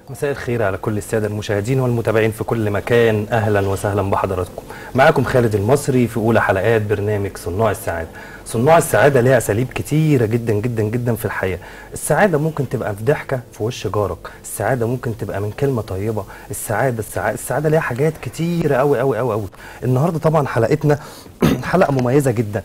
مساء الخير على كل السادة المشاهدين والمتابعين في كل مكان أهلا وسهلا بحضراتكم معاكم خالد المصري في أولى حلقات برنامج صناع السعادة صناع السعادة ليها أساليب كتيرة جدا جدا جدا في الحياة السعادة ممكن تبقى في ضحكة في وش جارك السعادة ممكن تبقى من كلمة طيبة السعادة السعادة, السعادة ليها حاجات كتيرة أوي أوي أوي أوي النهاردة طبعا حلقتنا حلقة مميزة جدا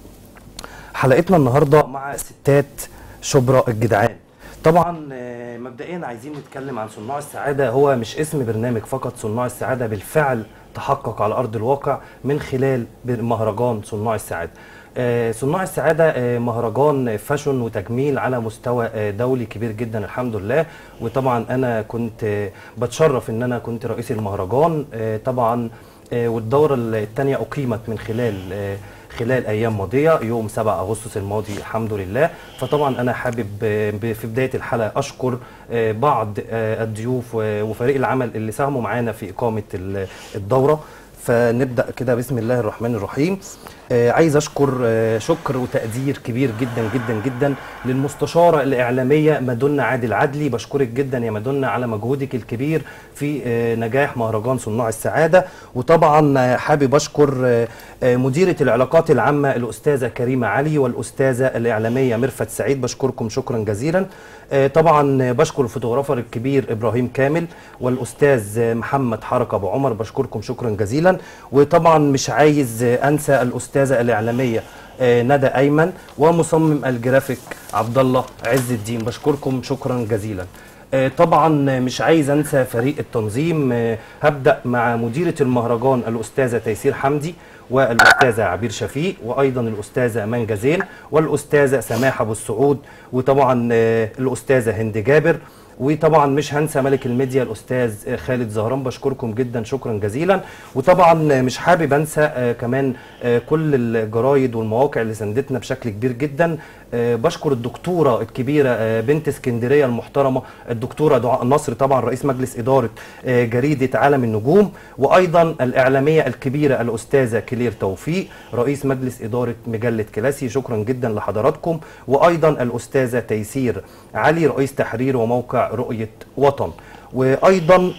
حلقتنا النهاردة مع ستات شبرا الجدعان طبعا آه، مبدئيا عايزين نتكلم عن صناع السعاده هو مش اسم برنامج فقط صناع السعاده بالفعل تحقق على ارض الواقع من خلال مهرجان صناع السعاده آه، صناع السعاده آه، مهرجان فاشن وتجميل على مستوى آه، دولي كبير جدا الحمد لله وطبعا انا كنت آه، بتشرف ان انا كنت رئيس المهرجان آه، طبعا آه، والدوره الثانيه اقيمت من خلال آه، خلال ايام ماضيه يوم 7 اغسطس الماضي الحمد لله فطبعا انا حابب آه، ب- في بدايه الحلقه اشكر آه، بعض آه، الضيوف و- وفريق العمل اللي ساهموا معانا في اقامه ال- الدوره فنبدا كده بسم الله الرحمن الرحيم آه، عايز اشكر آه، شكر وتقدير كبير جدا جدا جدا للمستشاره الاعلاميه مادونا عادل عدلي بشكرك جدا يا مادونا على مجهودك الكبير في آه، نجاح مهرجان صناع السعاده وطبعا آه، حابب اشكر آه، آه، مديره العلاقات العامه الاستاذه كريمه علي والاستاذه الاعلاميه ميرفت سعيد بشكركم شكرا جزيلا آه، طبعا آه، بشكر الفوتوغرافر الكبير ابراهيم كامل والاستاذ آه، محمد حركه ابو عمر بشكركم شكرا جزيلا وطبعا مش عايز آه، انسى الاستاذه الاعلاميه آه، ندى ايمن ومصمم الجرافيك عبد الله عز الدين بشكركم شكرا جزيلا آه، طبعا مش عايز انسى فريق التنظيم آه، هبدا مع مديره المهرجان الاستاذه تيسير حمدي والاستاذه عبير شفيق وايضا الاستاذه امان جزيل والاستاذه سماح ابو السعود وطبعا آه، الاستاذه هند جابر وطبعا مش هنسى ملك الميديا الاستاذ خالد زهران بشكركم جدا شكرا جزيلا وطبعا مش حابب انسى آه، كمان آه، كل الجرايد والمواقع اللي ساندتنا بشكل كبير جدا آه، بشكر الدكتوره الكبيره آه، بنت اسكندريه المحترمه الدكتوره دعاء النصر طبعا رئيس مجلس اداره آه، جريده عالم النجوم وايضا الاعلاميه الكبيره الاستاذه كلير توفيق رئيس مجلس اداره مجله كلاسي شكرا جدا لحضراتكم وايضا الاستاذه تيسير علي رئيس تحرير وموقع رؤيه وطن وايضا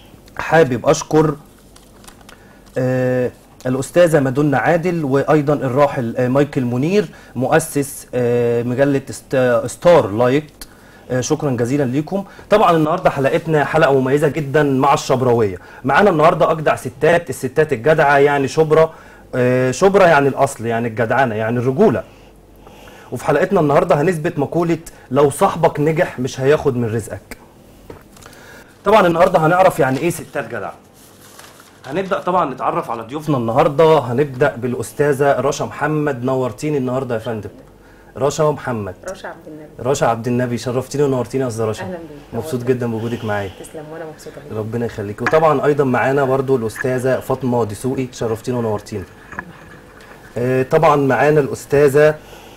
حابب اشكر آه، الأستاذة مادونا عادل وأيضا الراحل آه، مايكل منير مؤسس آه، مجلة است- ستار لايت آه، شكرا جزيلا ليكم طبعا النهارده حلقتنا حلقه مميزه جدا مع الشبراويه معانا النهارده اجدع ستات الستات الجدعه يعني شبرا آه، شبرا يعني الاصل يعني الجدعنه يعني الرجوله وفي حلقتنا النهارده هنثبت مقوله لو صاحبك نجح مش هياخد من رزقك طبعا النهارده هنعرف يعني ايه ستات جدعه هنبدا طبعا نتعرف على ضيوفنا النهارده هنبدا بالاستاذه رشا محمد نورتيني النهارده يا فندم رشا محمد رشا عبد النبي رشا عبد النبي شرفتيني ونورتيني يا استاذه رشا أهلاً بيك. مبسوط نورتني. جدا بوجودك معايا تسلم وانا مبسوطه بيك ربنا يخليك وطبعا ايضا معانا برضو الاستاذه فاطمه دسوقي شرفتيني ونورتيني آه، طبعا معانا الاستاذه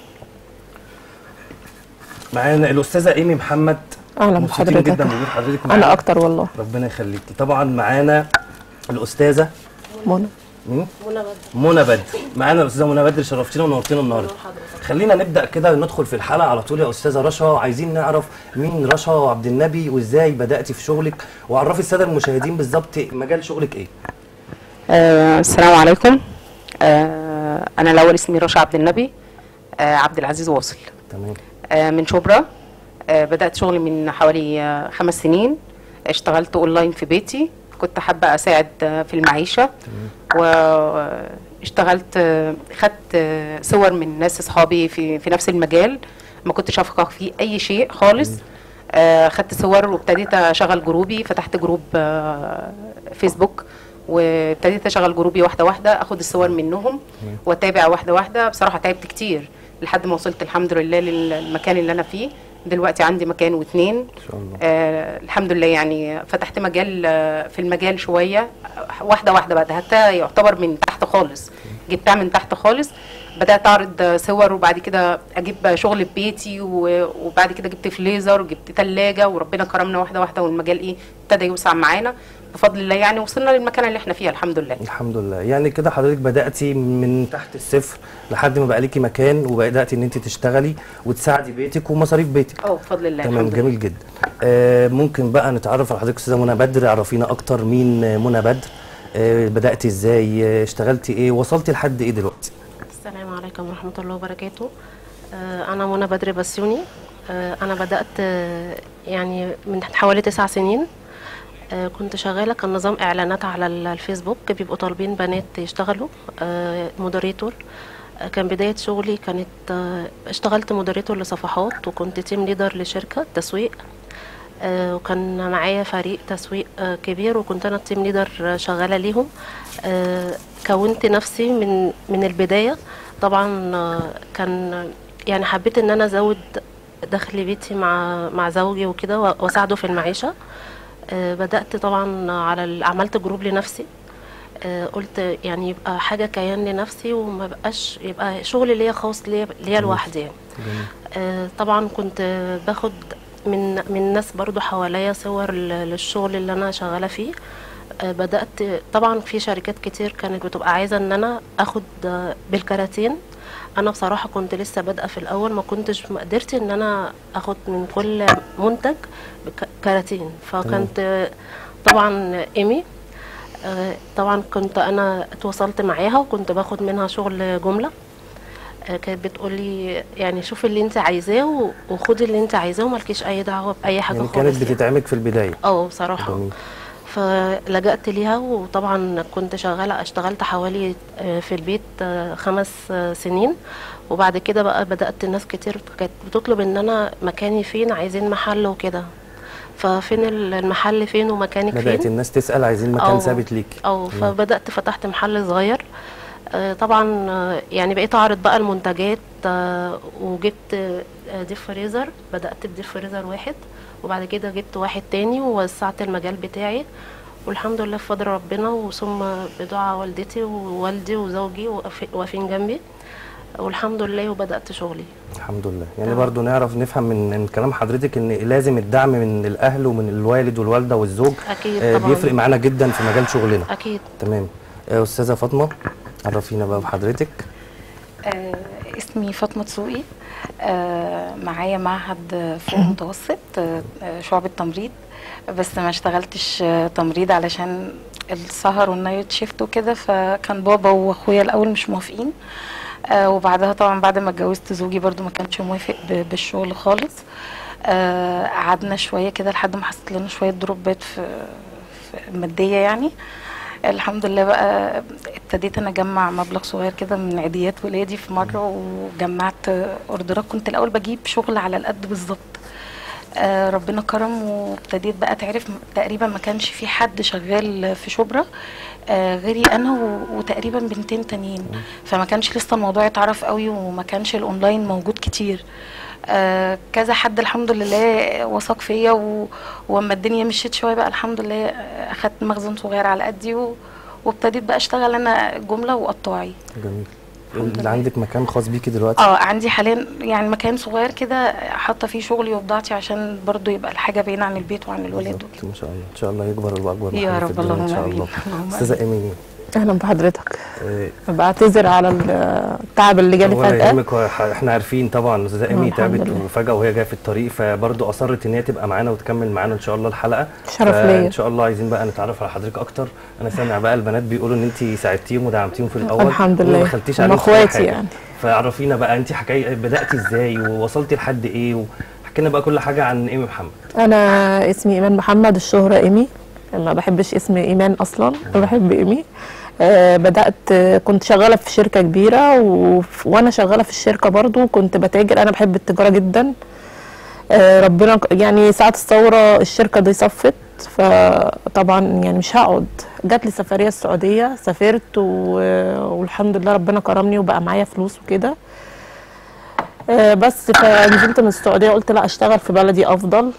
معانا الاستاذه ايمي محمد اهلا مبسوطين بحضرتك جدا بوجود حضرتك معانا انا اكتر والله ربنا يخليكي طبعا معانا الاستاذه منى مين؟ منى بدر معانا الاستاذه منى بدر شرفتينا ونورتينا النهارده خلينا نبدا كده ندخل في الحلقه على طول يا استاذه رشا عايزين نعرف مين رشا عبد النبي وازاي بداتي في شغلك وعرفي الساده المشاهدين بالظبط مجال شغلك ايه آه السلام عليكم آه انا الاول اسمي رشا عبد النبي آه عبد العزيز واصل تمام آه من شبرا آه بدات شغلي من حوالي آه خمس سنين اشتغلت اونلاين في بيتي كنت حابه اساعد آه في المعيشه واشتغلت آه خدت آه صور من ناس اصحابي في في نفس المجال ما كنتش افقه فيه اي شيء خالص آه خدت صور وابتديت اشغل جروبي فتحت جروب آه فيسبوك وابتديت اشغل جروبي واحده واحده اخد الصور منهم واتابع واحده واحده بصراحه تعبت كتير لحد ما وصلت الحمد لله للمكان اللي انا فيه دلوقتي عندي مكان واتنين ان شاء الله آه الحمد لله يعني فتحت مجال آه في المجال شويه آه، واحده واحده بقى ده حتى يعتبر من تحت خالص جبتها من تحت خالص بدات اعرض صور وبعد كده اجيب شغل في بيتي و- وبعد كده جبت فليزر وجبت ثلاجه وربنا كرمنا واحده واحده والمجال ايه ابتدى يوسع معانا بفضل الله يعني وصلنا للمكان اللي احنا فيه الحمد لله الحمد لله يعني كده حضرتك بدأتي من تحت الصفر لحد ما بقى ليكي مكان وبدأتي ان انت تشتغلي وتساعدي بيتك ومصاريف بيتك اه بفضل الله تمام الحمد لله جميل جدا آه ممكن بقى نتعرف على حضرتك استاذه منى بدر عرفينا اكتر مين آه، منى بدر آه بدأتي ازاي آه اشتغلتي ايه وصلتي لحد ايه دلوقتي السلام عليكم ورحمة الله وبركاته آه، أنا منى بدر بسيوني آه، أنا بدأت آه، يعني من حوالي تسع سنين آه، كنت شغالة كان نظام إعلانات على ال- الفيسبوك بيبقوا طالبين بنات يشتغلوا آه، مودريتور آه، كان بداية شغلي كانت آه، اشتغلت مودريتور لصفحات وكنت تيم ليدر لشركة تسويق آه، وكان معايا فريق تسويق آه، كبير وكنت انا التيم ليدر آه، شغاله ليهم آه، كونت نفسي من من البدايه طبعا آه، كان يعني حبيت ان انا ازود دخل بيتي مع مع زوجي وكده و- واساعده في المعيشه آه، بدات طبعا على ال- عملت جروب لنفسي آه، قلت يعني يبقى حاجه كيان لنفسي وما بقاش يبقى شغل ليا خاص ليا ليا لوحدي يعني جميل آه، طبعا كنت آه، باخد من من ناس برضو حواليا صور ل- للشغل اللي انا شغاله فيه آه، بدات طبعا في شركات كتير كانت بتبقى عايزه ان انا اخد آه، بالكراتين انا بصراحه كنت لسه بادئه في الاول ما كنتش ما قدرت ان انا اخد من كل منتج بك- كراتين فكانت آه، طبعا ايمي آه، طبعا كنت انا اتواصلت معاها وكنت باخد منها شغل جمله آه، كانت بتقولي يعني شوفي اللي انت عايزاه و- وخدي اللي انت عايزاه ومالكيش اي دعوه باي حاجه يعني خالص كانت يعني. بتدعمك في البدايه اه بصراحه جميل فلجأت ليها وطبعا كنت شغالة اشتغلت حوالي آه، في البيت آه، خمس آه، سنين وبعد كده بقى بدأت ناس كتير كانت بتطلب ان انا مكاني فين عايزين محل وكده ففين ال- المحل فين ومكانك بدأت فين الناس تسأل عايزين مكان أو- ثابت ليكي اه فبدأت فتحت محل صغير آه، طبعا آه، يعني بقيت اعرض بقى المنتجات آه، وجبت آه، ديب فريزر بدأت بديب فريزر واحد وبعد كده جبت واحد تاني ووسعت المجال بتاعي والحمد لله بفضل ربنا وثم بدعاء والدتي ووالدي وزوجي واقف- واقفين جنبي والحمد لله وبدأت شغلي الحمد لله يعني تمام. برضو نعرف نفهم من, من كلام حضرتك ان لازم الدعم من الاهل ومن الوالد والوالده والزوج أكيد آه، طبعا بيفرق معانا جدا في مجال شغلنا أكيد تمام آه، استاذه فاطمه عرفينا بقى بحضرتك آه، اسمي فاطمة سوقي آه، معايا معهد فوق متوسط آه، آه، شعبة تمريض بس ما اشتغلتش آه، تمريض علشان السهر والنايت شيفت وكده فكان بابا واخويا الاول مش موافقين آه، وبعدها طبعا بعد ما اتجوزت زوجي برضو ما كانش موافق ب- بالشغل خالص آه، قعدنا شوية كده لحد ما حصلت لنا شوية دروبات في في مادية يعني الحمد لله بقى ابتديت انا اجمع مبلغ صغير كده من عيديات ولادي في مره وجمعت اوردرات كنت الاول بجيب شغل على القد بالظبط آه ربنا كرم وابتديت بقى تعرف تقريبا ما كانش في حد شغال في شبرا آه غيري انا و- وتقريبا بنتين تانيين فما كانش لسه الموضوع اتعرف قوي وما كانش الاونلاين موجود كتير آه كذا حد الحمد لله وثق فيا و- واما الدنيا مشيت شويه بقى الحمد لله آه، اخدت مخزن صغير على قدي و... وابتديت بقى اشتغل انا جمله وقطاعي جميل الحمد اللي لله. عندك مكان خاص بيكي دلوقتي اه عندي حاليا يعني مكان صغير كده حاطه فيه شغلي وبضاعتي عشان برضو يبقى الحاجه بعيده عن البيت وعن الولاد بالظبط، وكده ما شاء الله ان شاء الله يكبر ويبقى اكبر يا محل في رب الدنيا اللهم ان شاء آمين. الله اللهم استاذه ايمين اهلا بحضرتك آه، بعتذر على التعب اللي جالي ولا فجأة يهمك هو ح- احنا عارفين طبعا استاذه ايمي الحمد تعبت لله. وفجاه وهي جايه في الطريق فبرضه اصرت ان هي تبقى معانا وتكمل معانا ان شاء الله الحلقه شرف ليا. ان شاء الله عايزين بقى نتعرف على حضرتك اكتر انا سامع بقى البنات بيقولوا ان انت ساعدتيهم ودعمتيهم في الاول الحمد وما لله. دخلتيش هم عليهم في أي اخواتي حاجة. يعني. فعرفينا بقى انت حكايه بداتي ازاي ووصلتي لحد ايه واحكي لنا بقى كل حاجه عن ايمي محمد انا اسمي ايمان محمد الشهرة ايمي ما بحبش اسم ايمان اصلا انا بحب ايمي آه بدات آه، كنت شغاله في شركه كبيره و... وانا شغاله في الشركه برضو كنت بتاجر انا بحب التجاره جدا آه ربنا ك- يعني ساعه الثوره الشركه دي صفت فطبعا يعني مش هقعد جات لي سفريه السعوديه سافرت و... والحمد لله ربنا كرمني وبقى معايا فلوس وكده آه، بس فنزلت من السعوديه قلت لا اشتغل في بلدي افضل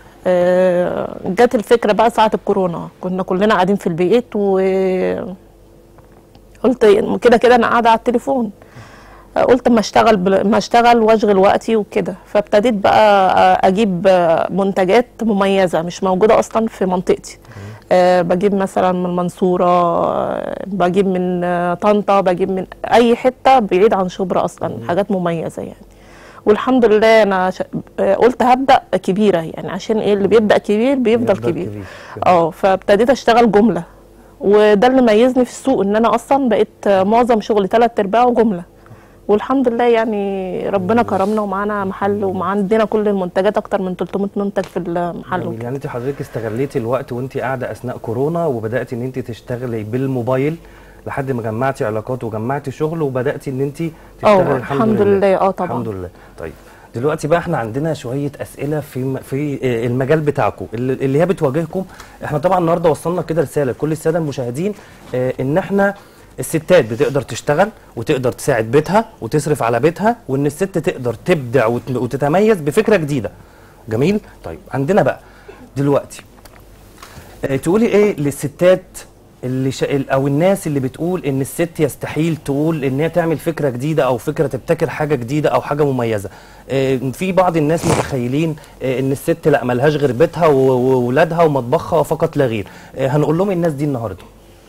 آه، جت الفكره بقى ساعه الكورونا كنا كلنا قاعدين في البيت و قلت كده كده انا قاعده على التليفون آه، قلت ما اشتغل بل- ما اشتغل واشغل وقتي وكده فابتديت بقى آه، اجيب آه، منتجات مميزه مش موجوده اصلا في منطقتي أه بجيب مثلا من المنصوره آه، بجيب من آه، طنطا بجيب من اي حته بعيد عن شبرا اصلا حاجات مميزه يعني والحمد لله انا ش... آه، قلت هبدا كبيره يعني عشان ايه اللي بيبدا كبير بيفضل بيفضل كبير كبير. اه فابتديت اشتغل جمله وده اللي ميزني في السوق ان انا اصلا بقيت آه، معظم شغلي تلات ارباعه جمله والحمد لله يعني ربنا كرمنا ومعانا محل وعندنا كل المنتجات اكتر من 300 منتج في المحل جميل. يعني انت حضرتك استغليتي الوقت وانت قاعده اثناء كورونا وبداتي ان انت تشتغلي بالموبايل لحد ما جمعتي علاقات وجمعتي شغل وبداتي ان انت تشتغلي اه الحمد لله اه طبعا الحمد لله طيب دلوقتي بقى احنا عندنا شويه اسئله في م- في آه، المجال بتاعكم اللي اللي هي بتواجهكم احنا طبعا النهارده وصلنا كده رساله لكل الساده المشاهدين آه، ان احنا الستات بتقدر تشتغل وتقدر تساعد بيتها وتصرف على بيتها وان الست تقدر تبدع وت- وتتميز بفكره جديده جميل طيب عندنا بقى دلوقتي آه، تقولي ايه للستات اللي ش... او الناس اللي بتقول ان الست يستحيل تقول ان هي تعمل فكره جديده او فكره تبتكر حاجه جديده او حاجه مميزه آه، في بعض الناس متخيلين آه، ان الست لا ملهاش غير بيتها و- وولادها ومطبخها فقط لا غير آه، هنقول لهم الناس دي النهارده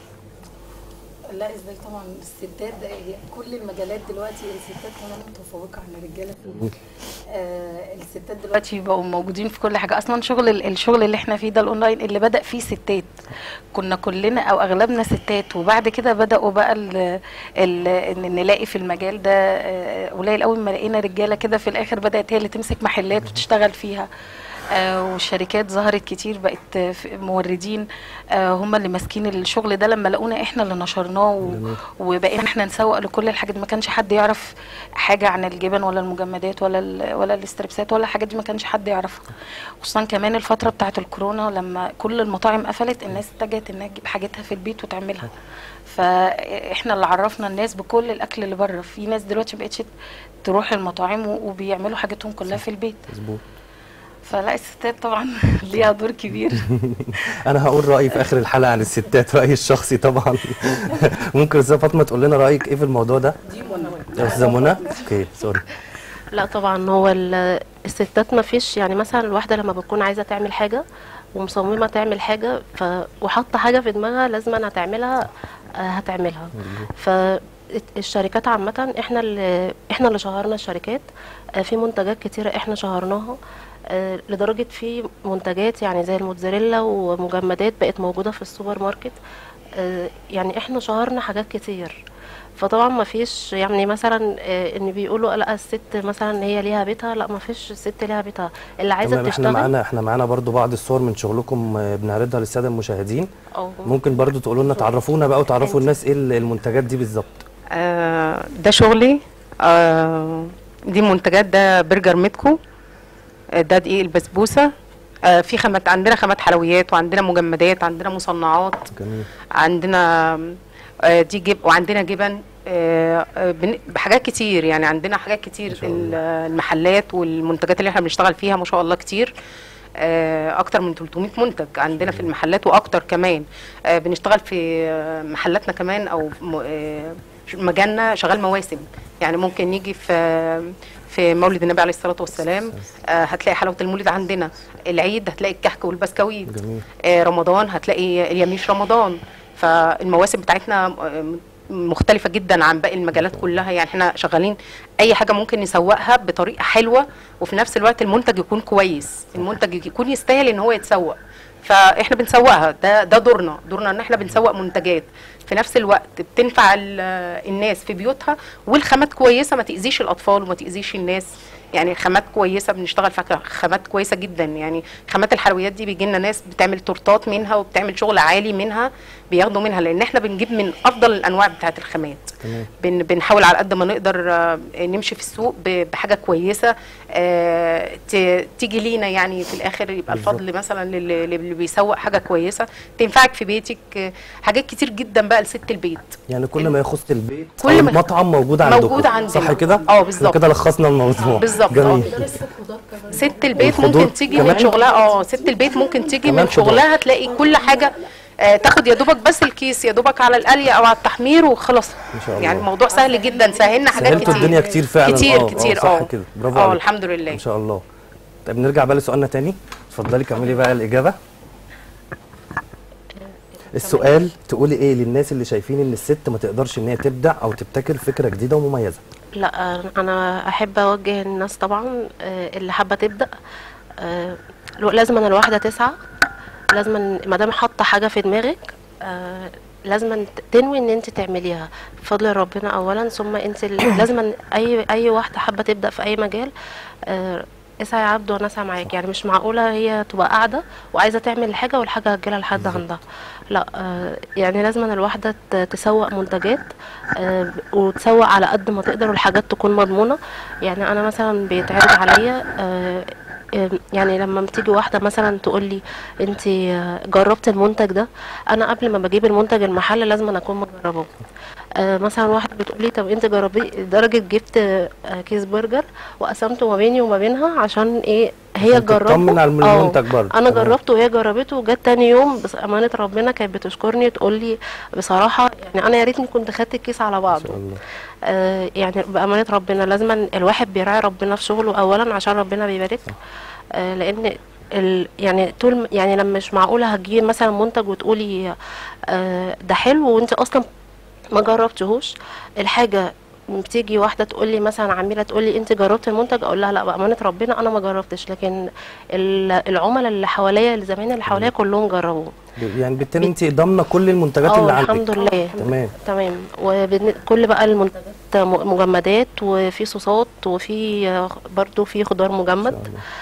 لا ازاي طبعا الستات ده هي كل المجالات دلوقتي الستات كمان متفوقه عن الرجاله فيه آه الستات دلوقتي بقوا موجودين في كل حاجه اصلا شغل ال- الشغل اللي احنا فيه ده الاونلاين اللي بدا فيه ستات كنا كلنا او اغلبنا ستات وبعد كده بداوا بقى ال ال ان نلاقي في المجال ده آه، قليل قوي ما لقينا رجاله كده في الاخر بدات هي اللي تمسك محلات وتشتغل فيها آه، والشركات ظهرت كتير بقت آه، في- موردين آه، هم اللي ماسكين الشغل ده لما لقونا احنا اللي نشرناه و- وبقينا احنا نسوق لكل الحاجات دي ما كانش حد يعرف حاجه عن الجبن ولا المجمدات ولا ال- ولا الاستريبسات ولا الحاجات دي ما كانش حد يعرفها خصوصا كمان الفتره بتاعه الكورونا لما كل المطاعم قفلت الناس اتجهت انها تجيب حاجتها في البيت وتعملها فاحنا اللي عرفنا الناس بكل الاكل اللي بره في ناس دلوقتي ما بقتش تروح المطاعم و- وبيعملوا حاجتهم كلها في البيت مظبوط فلا الستات طبعا ليها دور كبير انا هقول رايي في اخر الحلقه عن الستات رايي الشخصي طبعا ممكن استاذه فاطمه تقول لنا رايك ايه في الموضوع ده يا استاذه منى اوكي سوري لا طبعا هو ال- الستات ما فيش يعني مثلا الواحده لما بتكون عايزه تعمل حاجه ومصممه تعمل حاجه ف وحاطه حاجه في دماغها لازم أنا هتعملها آه، هتعملها فالشركات عامه احنا اللي احنا اللي شهرنا الشركات آه، في منتجات كتيره احنا شهرناها آه، لدرجه في منتجات يعني زي الموتزاريلا ومجمدات بقت موجوده في السوبر ماركت آه، يعني احنا شهرنا حاجات كتير فطبعا ما فيش يعني مثلا آه، ان بيقولوا لا الست مثلا هي ليها بيتها لا ما فيش ست ليها بيتها اللي عايزه تمام احنا تشتغل معانا احنا معانا برضو بعض الصور من شغلكم آه، بنعرضها للساده المشاهدين أو ممكن برضو تقولوا لنا تعرفونا بقى وتعرفوا الناس ايه ال- المنتجات دي بالظبط آه، ده شغلي آه، دي منتجات ده برجر ميتكو آه، ده دقيق البسبوسه آه، في خامات عندنا خامات حلويات وعندنا مجمدات عندنا مصنعات جميل عندنا آه، دي جب وعندنا جبن آه، آه، بن- بحاجات كتير يعني عندنا حاجات كتير شاء الله. ال- المحلات والمنتجات اللي احنا بنشتغل فيها ما شاء الله كتير آه، اكتر من 300 منتج عندنا في المحلات واكتر كمان آه، بنشتغل في آه، محلاتنا كمان او م- آه، مجالنا شغال مواسم يعني ممكن نيجي في في مولد النبي عليه الصلاه والسلام آه، هتلاقي حلاوه المولد عندنا العيد هتلاقي الكحك والبسكويت جميل آه، رمضان هتلاقي اليميش رمضان فالمواسم بتاعتنا آه، مختلفة جدا عن باقي المجالات كلها يعني احنا شغالين اي حاجة ممكن نسوقها بطريقة حلوة وفي نفس الوقت المنتج يكون كويس المنتج يكون يستاهل ان هو يتسوق فاحنا بنسوقها ده ده دورنا دورنا ان احنا بنسوق منتجات في نفس الوقت بتنفع ال- الناس في بيوتها والخامات كويسة ما تأذيش الاطفال وما تأذيش الناس يعني خامات كويسه بنشتغل في خامات كويسه جدا يعني خامات الحلويات دي بيجي لنا ناس بتعمل تورتات منها وبتعمل شغل عالي منها بياخدوا منها لان احنا بنجيب من افضل الانواع بتاعه الخامات تمام بن بنحاول على قد ما نقدر آه، نمشي في السوق ب- بحاجه كويسه آه، ت- تيجي لينا يعني في الاخر يبقى بالظبط. الفضل مثلا للي للي بيسوق حاجه كويسه تنفعك في بيتك آه، حاجات كتير جدا بقى لست البيت يعني كل ما يخص البيت كل كل ما- مطعم موجود عندكم موجود عندنا. صح كده اه، بالظبط. كده لخصنا الموضوع بالظبط، جميل ست البيت والخضار ممكن تيجي كمان؟ من شغلها اه ست البيت ممكن تيجي كمان من خضار. شغلها تلاقي كل حاجه آه، تاخد يا دوبك بس الكيس يا دوبك على القلي او على التحمير وخلاص ما شاء الله. يعني الموضوع سهل جدا سهلنا حاجات سهلتوا كتير الدنيا كتير فعلا كتير آه، آه، كتير صح اه كده برافو اه عليك. الحمد لله ما شاء الله طيب نرجع بقى لسؤالنا تاني اتفضلي كملي بقى الاجابه السؤال تقولي ايه للناس اللي شايفين ان الست ما تقدرش ان هي تبدع او تبتكر فكره جديده ومميزه لا انا احب اوجه الناس طبعا آه، اللي حابه تبدا آه، لو- لازم أن الواحده تسعى لازم ما دام حاطه حاجه في دماغك آه، لازم تنوي ان انت تعمليها بفضل ربنا اولا ثم انت ال- لازم اي اي واحده حابه تبدا في اي مجال آه، اسعى يا عبد وانا اسعى معاك يعني مش معقوله هي تبقى قاعده وعايزه تعمل الحاجه والحاجه هتجيلها لحد عندها لا آه، يعني لازم أن الواحده ت- تسوق منتجات آه، وتسوق على قد ما تقدر والحاجات تكون مضمونه يعني انا مثلا بيتعرض عليا آه، آه، يعني لما بتيجي واحده مثلا تقول لي انت جربت المنتج ده انا قبل ما بجيب المنتج المحل لازم أنا اكون مجربه آه، مثلا واحده بتقول لي طب انت جربي لدرجه جبت آه، كيس برجر وقسمته ما بيني وما بينها عشان ايه هي عشان تطمن جربته على آه، المنتج برضه. انا تمام. جربته وهي جربته وجت تاني يوم بس امانه ربنا كانت بتشكرني تقول لي بصراحه يعني انا يا ريتني كنت خدت الكيس على ما بعضه شاء الله آه، يعني بأمانة ربنا لازم الواحد بيراعي ربنا في شغله أولا عشان ربنا بيبارك آه، لأن ال يعني طول م- يعني لما مش معقولة هتجيبي مثلا منتج وتقولي آه، ده حلو وانت أصلا ما جربتهوش الحاجة بتيجي واحدة تقول لي مثلا عميلة تقول لي انت جربت المنتج اقول لها لا بأمانة ربنا انا ما جربتش لكن ال- العملاء اللي حواليا الزباين اللي حواليا كلهم جربوه يعني بالتالي انت ضامنه كل المنتجات اه اللي عندك الحمد لله تمام تمام وكل بقى المنتجات م- مجمدات وفي صوصات وفي آه، برضو في خضار مجمد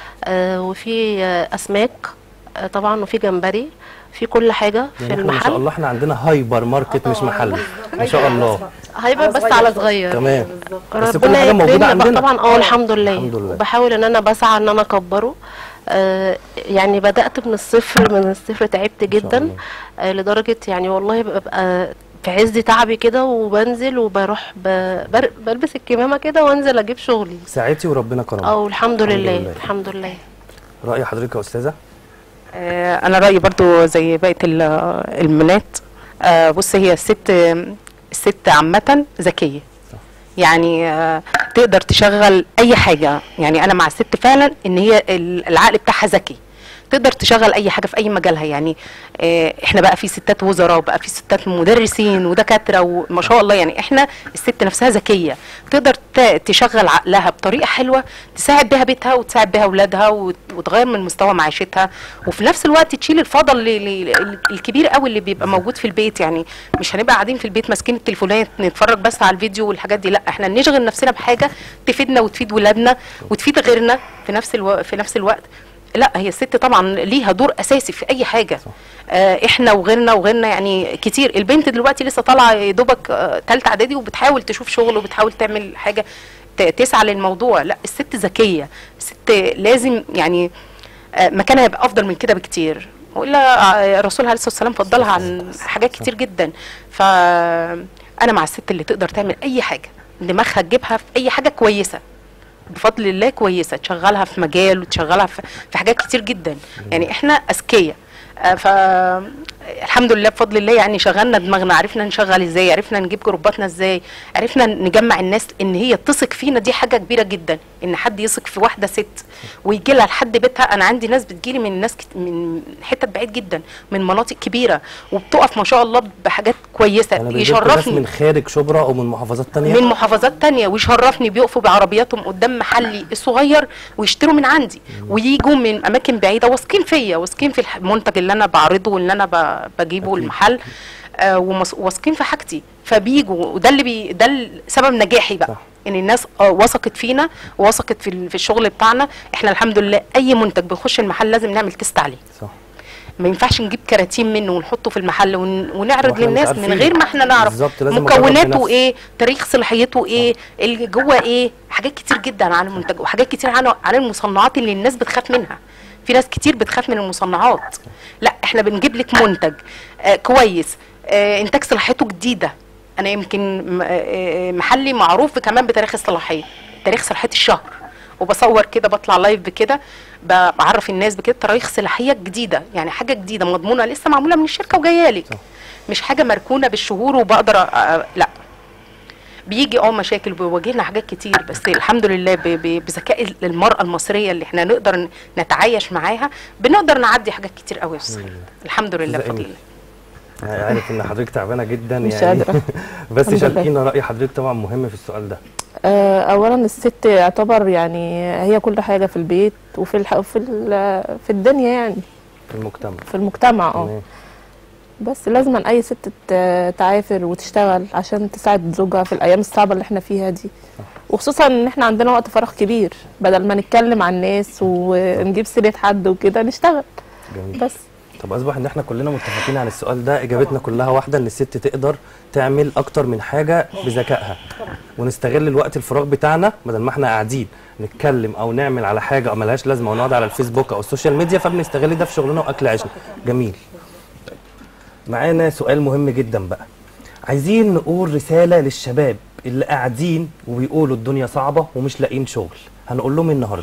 آه، وفي آه، اسماك آه، طبعا وفي جمبري في كل حاجه في يعني احنا ما شاء المحل الله احنا عندنا هايبر ماركت مش محل ما شاء الله هيبقى بس على صغير تمام بس كل ربنا حاجه موجوده يكرمني بقى عندنا طبعا اه الحمد لله الحمد لله. وبحاول ان انا بسعى ان انا اكبره آه يعني بدات من الصفر من الصفر تعبت جدا الله. آه لدرجه يعني والله ببقى في عز تعبي كده وبنزل وبروح ب- بر- بلبس الكمامه كده وانزل اجيب شغلي ساعتي وربنا كرمك اه الحمد الحمد لله لله. الحمد لله راي حضرتك يا استاذه آه، انا رايي برضو زي بقيه ال- البنات آه، بص هي الست الست عامه ذكيه يعني آه، تقدر تشغل اي حاجه يعني انا مع الست فعلا ان هي ال- العقل بتاعها ذكي تقدر تشغل اي حاجه في اي مجالها يعني آه، احنا بقى في ستات وزراء وبقى في ستات مدرسين ودكاتره وما شاء الله يعني احنا الست نفسها ذكيه تقدر ت- تشغل عقلها بطريقه حلوه تساعد بها بيتها وتساعد بها اولادها وت- وتغير من مستوى معيشتها وفي نفس الوقت تشيل الفضل ل- ل- الكبير قوي اللي بيبقى موجود في البيت يعني مش هنبقى قاعدين في البيت ماسكين التليفونات نتفرج بس على الفيديو والحاجات دي لا احنا نشغل نفسنا بحاجه تفيدنا وتفيد ولادنا وتفيد غيرنا في نفس الو... في نفس الوقت لا هي الست طبعا ليها دور اساسي في اي حاجه آه احنا وغيرنا وغيرنا يعني كتير البنت دلوقتي لسه طالعه يا دوبك آه تالتة اعدادي وبتحاول تشوف شغل وبتحاول تعمل حاجه ت- تسعى للموضوع لا الست ذكيه الست لازم يعني آه مكانها يبقى افضل من كده بكتير والا آه، الرسول عليه الصلاه والسلام فضلها عن حاجات كتير جدا فانا مع الست اللي تقدر تعمل اي حاجه دماغها تجيبها في اي حاجه كويسه بفضل الله كويسه تشغلها في مجال وتشغلها في, في حاجات كتير جدا يعني احنا اذكياء آه، ف الحمد لله بفضل الله يعني شغلنا دماغنا عرفنا نشغل ازاي عرفنا نجيب جروباتنا ازاي عرفنا نجمع الناس ان هي تثق فينا دي حاجه كبيره جدا ان حد يثق في واحده ست ويجي لها لحد بيتها انا عندي ناس بتجيلي من ناس كت... من حتت بعيد جدا من مناطق كبيره وبتقف ما شاء الله بحاجات كويسه انا بيجيب ناس يشرفني من خارج شبرا او من محافظات تانية من محافظات تانية ويشرفني بيقفوا بعربياتهم قدام محلي الصغير ويشتروا من عندي ويجوا من اماكن بعيده واثقين فيا واثقين في الح- المنتج اللي انا بعرضه واللي انا ب- بجيبه المحل آه ومس- واثقين في حاجتي فبيجوا وده اللي بي ده ال- سبب نجاحي بقى صح. ان الناس آه وثقت فينا ووثقت في ال- في الشغل بتاعنا احنا الحمد لله اي منتج بيخش المحل لازم نعمل تيست عليه صح ما ينفعش نجيب كراتين منه ونحطه في المحل ون... ونعرض واحنا مش للناس من عارفين. غير ما احنا نعرف بالظبط، لازم أجرب مكوناته بنفسي. ايه تاريخ صلاحيته ايه اللي جوه ايه حاجات كتير جدا عن المنتج وحاجات كتير عن عن المصنعات اللي الناس بتخاف منها في ناس كتير بتخاف من المصنعات لا احنا بنجيب لك منتج آه كويس آه انتاج صلاحيته جديده انا يمكن م- آه، آه، محلي معروف كمان بتاريخ الصلاحيه تاريخ صلاحيه الشهر وبصور كده بطلع لايف بكده ب- بعرف الناس بكده تراخيص صلاحيه جديده يعني حاجه جديده مضمونه لسه معموله من الشركه وجايه لك مش حاجه مركونه بالشهور وبقدر أ- أ- لا بيجي اه مشاكل وبيواجهنا حاجات كتير بس الحمد لله ب- ب- بذكاء المراه المصريه اللي احنا نقدر ن- نتعايش معاها بنقدر نعدي حاجات كتير قوي بس الحمد لله أستاذة بفضل إيمي. الله أنا عارف ان حضرتك تعبانه جدا مش يعني قادرة. بس الحمد لله. شاركينا راي حضرتك طبعا مهم في السؤال ده آه، اولا الست يعتبر يعني هي كل حاجه في البيت وفي الح... في ال... في الدنيا يعني في المجتمع في المجتمع اه تمام. بس لازم اي ست ت- تعافر وتشتغل عشان تساعد زوجها في الايام الصعبه اللي احنا فيها دي وخصوصا ان احنا عندنا وقت فراغ كبير بدل ما نتكلم عن الناس ونجيب سيره حد وكده نشتغل جميل بس طب اصبح ان احنا كلنا متفقين على السؤال ده اجابتنا كلها واحده ان الست تقدر تعمل اكتر من حاجه بذكائها ونستغل الوقت الفراغ بتاعنا بدل ما احنا قاعدين نتكلم او نعمل على حاجه او ملهاش لازمه ونقعد على الفيسبوك او السوشيال ميديا فبنستغل ده في شغلنا واكل عيشنا جميل طيب. معانا سؤال مهم جدا بقى عايزين نقول رساله للشباب اللي قاعدين وبيقولوا الدنيا صعبه ومش لاقيين شغل هنقول لهم إيه النهارده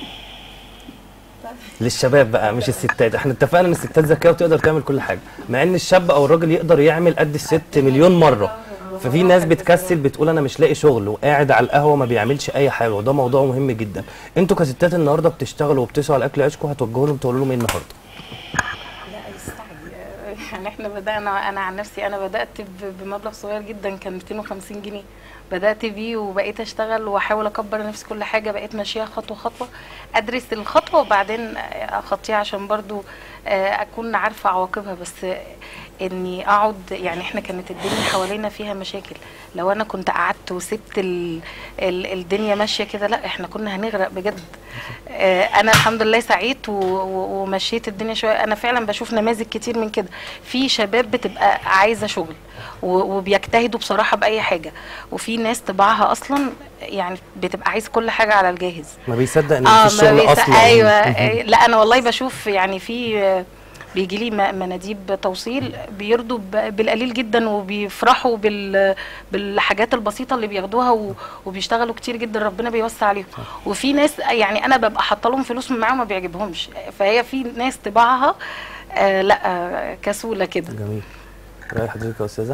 للشباب بقى مش الستات احنا اتفقنا ان الستات ذكيه وتقدر تعمل كل حاجه مع ان الشاب او الراجل يقدر يعمل قد الست مليون مره ففي ناس بتكسل بتقول انا مش لاقي شغل وقاعد على القهوه ما بيعملش اي حاجه وده موضوع مهم جدا انتوا كستات النهارده بتشتغلوا وبتسعوا على اكل عيشكم هتوجهوا لهم تقولوا لهم ايه النهارده لا يستعجل يعني احنا بدأنا انا عن نفسي انا بدأت ب- بمبلغ صغير جدا كان 250 جنيه بدأت بيه وبقيت اشتغل واحاول اكبر نفسي كل حاجة بقيت ماشية خطوة خطوة ادرس الخطوة وبعدين اخطيها عشان برضو آه، اكون عارفة عواقبها بس اني اقعد يعني احنا كانت الدنيا حوالينا فيها مشاكل لو انا كنت قعدت وسبت ال ال الدنيا ماشية كده لا احنا كنا هنغرق بجد آه، انا الحمد لله سعيت و- و- ومشيت الدنيا شويه انا فعلا بشوف نماذج كتير من كده في شباب بتبقى عايزه شغل و- وبيجتهدوا بصراحه باي حاجه وفي ناس طباعها اصلا يعني بتبقى عايز كل حاجه على الجاهز ما بيصدق ان اه في الشغل ما بيس- اصلا ايوه آه، لا انا والله بشوف يعني في آه، بيجي لي م- مناديب توصيل بيرضوا ب- بالقليل جدا وبيفرحوا بال بالحاجات البسيطه اللي بياخدوها و- وبيشتغلوا كتير جدا ربنا بيوسع عليهم وفي ناس يعني انا ببقى حاطه لهم فلوس من معاهم ما بيعجبهمش فهي في ناس طباعها آه لا آه كسوله كده جميل راي حضرتك يا استاذه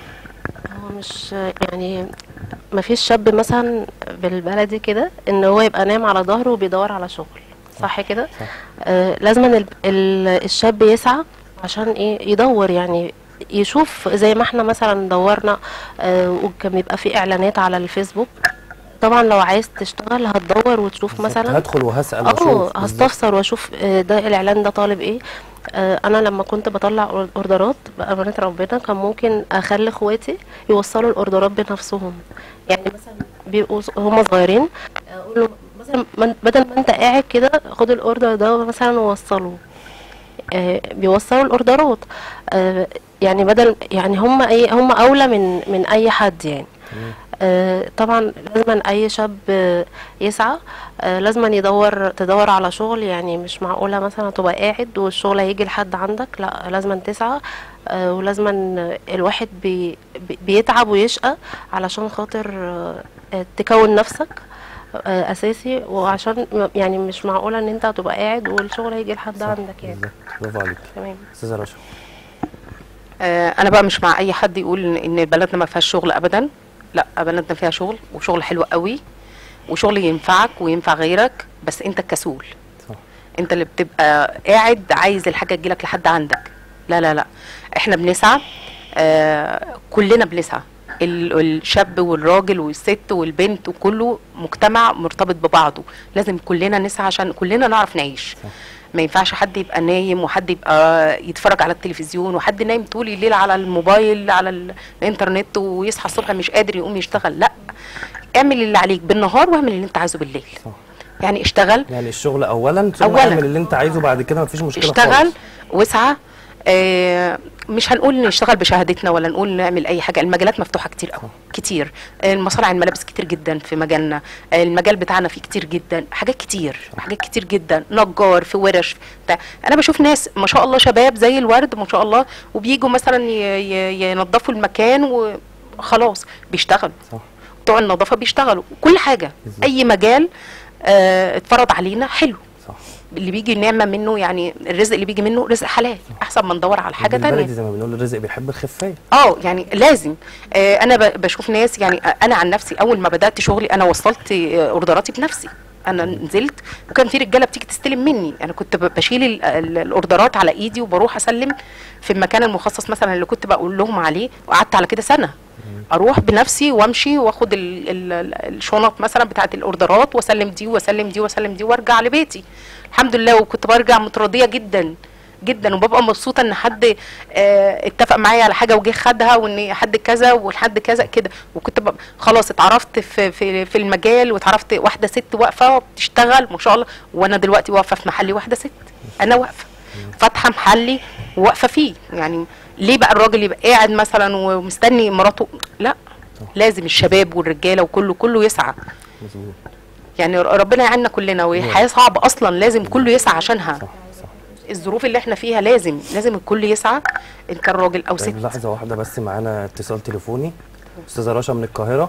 هو مش يعني ما فيش شاب مثلا بالبلدي كده ان هو يبقى نايم على ظهره وبيدور على شغل صح كده صح. آه لازم ال- ال- الشاب يسعى عشان ايه يدور يعني يشوف زي ما احنا مثلا دورنا آه وكان بيبقى في اعلانات على الفيسبوك طبعا لو عايز تشتغل هتدور وتشوف مثلا هدخل وهسال اه واشوف بالظبط. هستفسر واشوف آه، ده الاعلان ده طالب ايه آه، انا لما كنت بطلع أور- اوردرات بامانه ربنا كان ممكن اخلي اخواتي يوصلوا الاوردرات بنفسهم يعني مثلا بيبقوا ص- هم صغيرين اقول له مثلا من- بدل ما انت قاعد كده خد الاوردر ده مثلا ووصله آه، بيوصلوا الاوردرات آه، يعني بدل يعني هم ايه هم اولى من من اي حد يعني آه، طبعا لازم اي شاب آه، يسعى آه، لازم يدور تدور على شغل يعني مش معقوله مثلا تبقى قاعد والشغل هيجي لحد عندك لا لازم تسعى آه، ولازم الواحد بي بي- بيتعب ويشقى علشان خاطر آه، آه، تكون نفسك آه، اساسي وعشان م- يعني مش معقوله ان انت هتبقى قاعد والشغل هيجي لحد صح، عندك يعني بالظبط. برافو عليك تمام استاذه رشا آه، انا بقى مش مع اي حد يقول ان إن بلدنا ما فيهاش شغل ابدا لا بلدنا فيها شغل وشغل حلو قوي وشغل ينفعك وينفع غيرك بس انت الكسول صح. انت اللي بتبقى قاعد عايز الحاجه تجيلك لحد عندك لا لا لا احنا بنسعى آه كلنا بنسعى ال- الشاب والراجل والست والبنت وكله مجتمع مرتبط ببعضه لازم كلنا نسعى عشان كلنا نعرف نعيش ما ينفعش حد يبقى نايم وحد يبقى يتفرج على التلفزيون وحد نايم طول الليل على الموبايل على ال- الانترنت ويصحى الصبح مش قادر يقوم يشتغل لا اعمل اللي عليك بالنهار واعمل اللي انت عايزه بالليل صح. يعني اشتغل يعني الشغل اولا ثم أولاً. اعمل اللي انت عايزه بعد كده مفيش مشكله اشتغل خالص. واسعى آه، مش هنقول نشتغل بشهادتنا ولا نقول نعمل اي حاجه المجالات مفتوحه كتير قوي كتير آه، المصانع الملابس كتير جدا في مجالنا آه، المجال بتاعنا فيه كتير جدا حاجات كتير حاجات كتير جدا نجار في ورش بتاع. انا بشوف ناس ما شاء الله شباب زي الورد ما شاء الله وبيجوا مثلا ي- ي- ينظفوا المكان وخلاص بيشتغلوا صح بتوع النظافه بيشتغلوا كل حاجه بالظبط. اي مجال آه اتفرض علينا حلو صح اللي بيجي نعمه منه يعني الرزق اللي بيجي منه رزق حلال احسن ما ندور على حاجه تانية بالبلدي زي ما بنقول الرزق بيحب الخفايه اه يعني لازم آه انا ب- بشوف ناس يعني انا عن نفسي اول ما بدات شغلي انا وصلت آه، اوردراتي بنفسي انا نزلت وكان في رجاله بتيجي تستلم مني انا كنت ب- بشيل ال- ال- الاوردرات على ايدي وبروح اسلم في المكان المخصص مثلا اللي كنت بقول لهم عليه وقعدت على كده سنه اروح بنفسي وامشي واخد ال ال ال الشنط مثلا بتاعت الاوردرات واسلم دي واسلم دي واسلم دي وارجع لبيتي الحمد لله وكنت برجع متراضيه جدا جدا وببقى مبسوطه ان حد آه اتفق معايا على حاجه وجه خدها وان حد كذا والحد كذا كده وكنت ببقى خلاص اتعرفت في في في المجال واتعرفت واحده ست واقفه بتشتغل ما شاء الله وانا دلوقتي واقفه في محلي واحده ست انا واقفه فاتحه محلي واقفه فيه يعني ليه بقى الراجل يبقى قاعد مثلا ومستني مراته لا لازم الشباب والرجاله وكله كله يسعى مظبوط يعني ربنا يعيننا كلنا وهي حياه صعبه اصلا لازم كله يسعى عشانها صح صح الظروف اللي احنا فيها لازم لازم الكل يسعى ان كان راجل او ست طيب لحظه واحده بس معانا اتصال تليفوني استاذه رشا من القاهره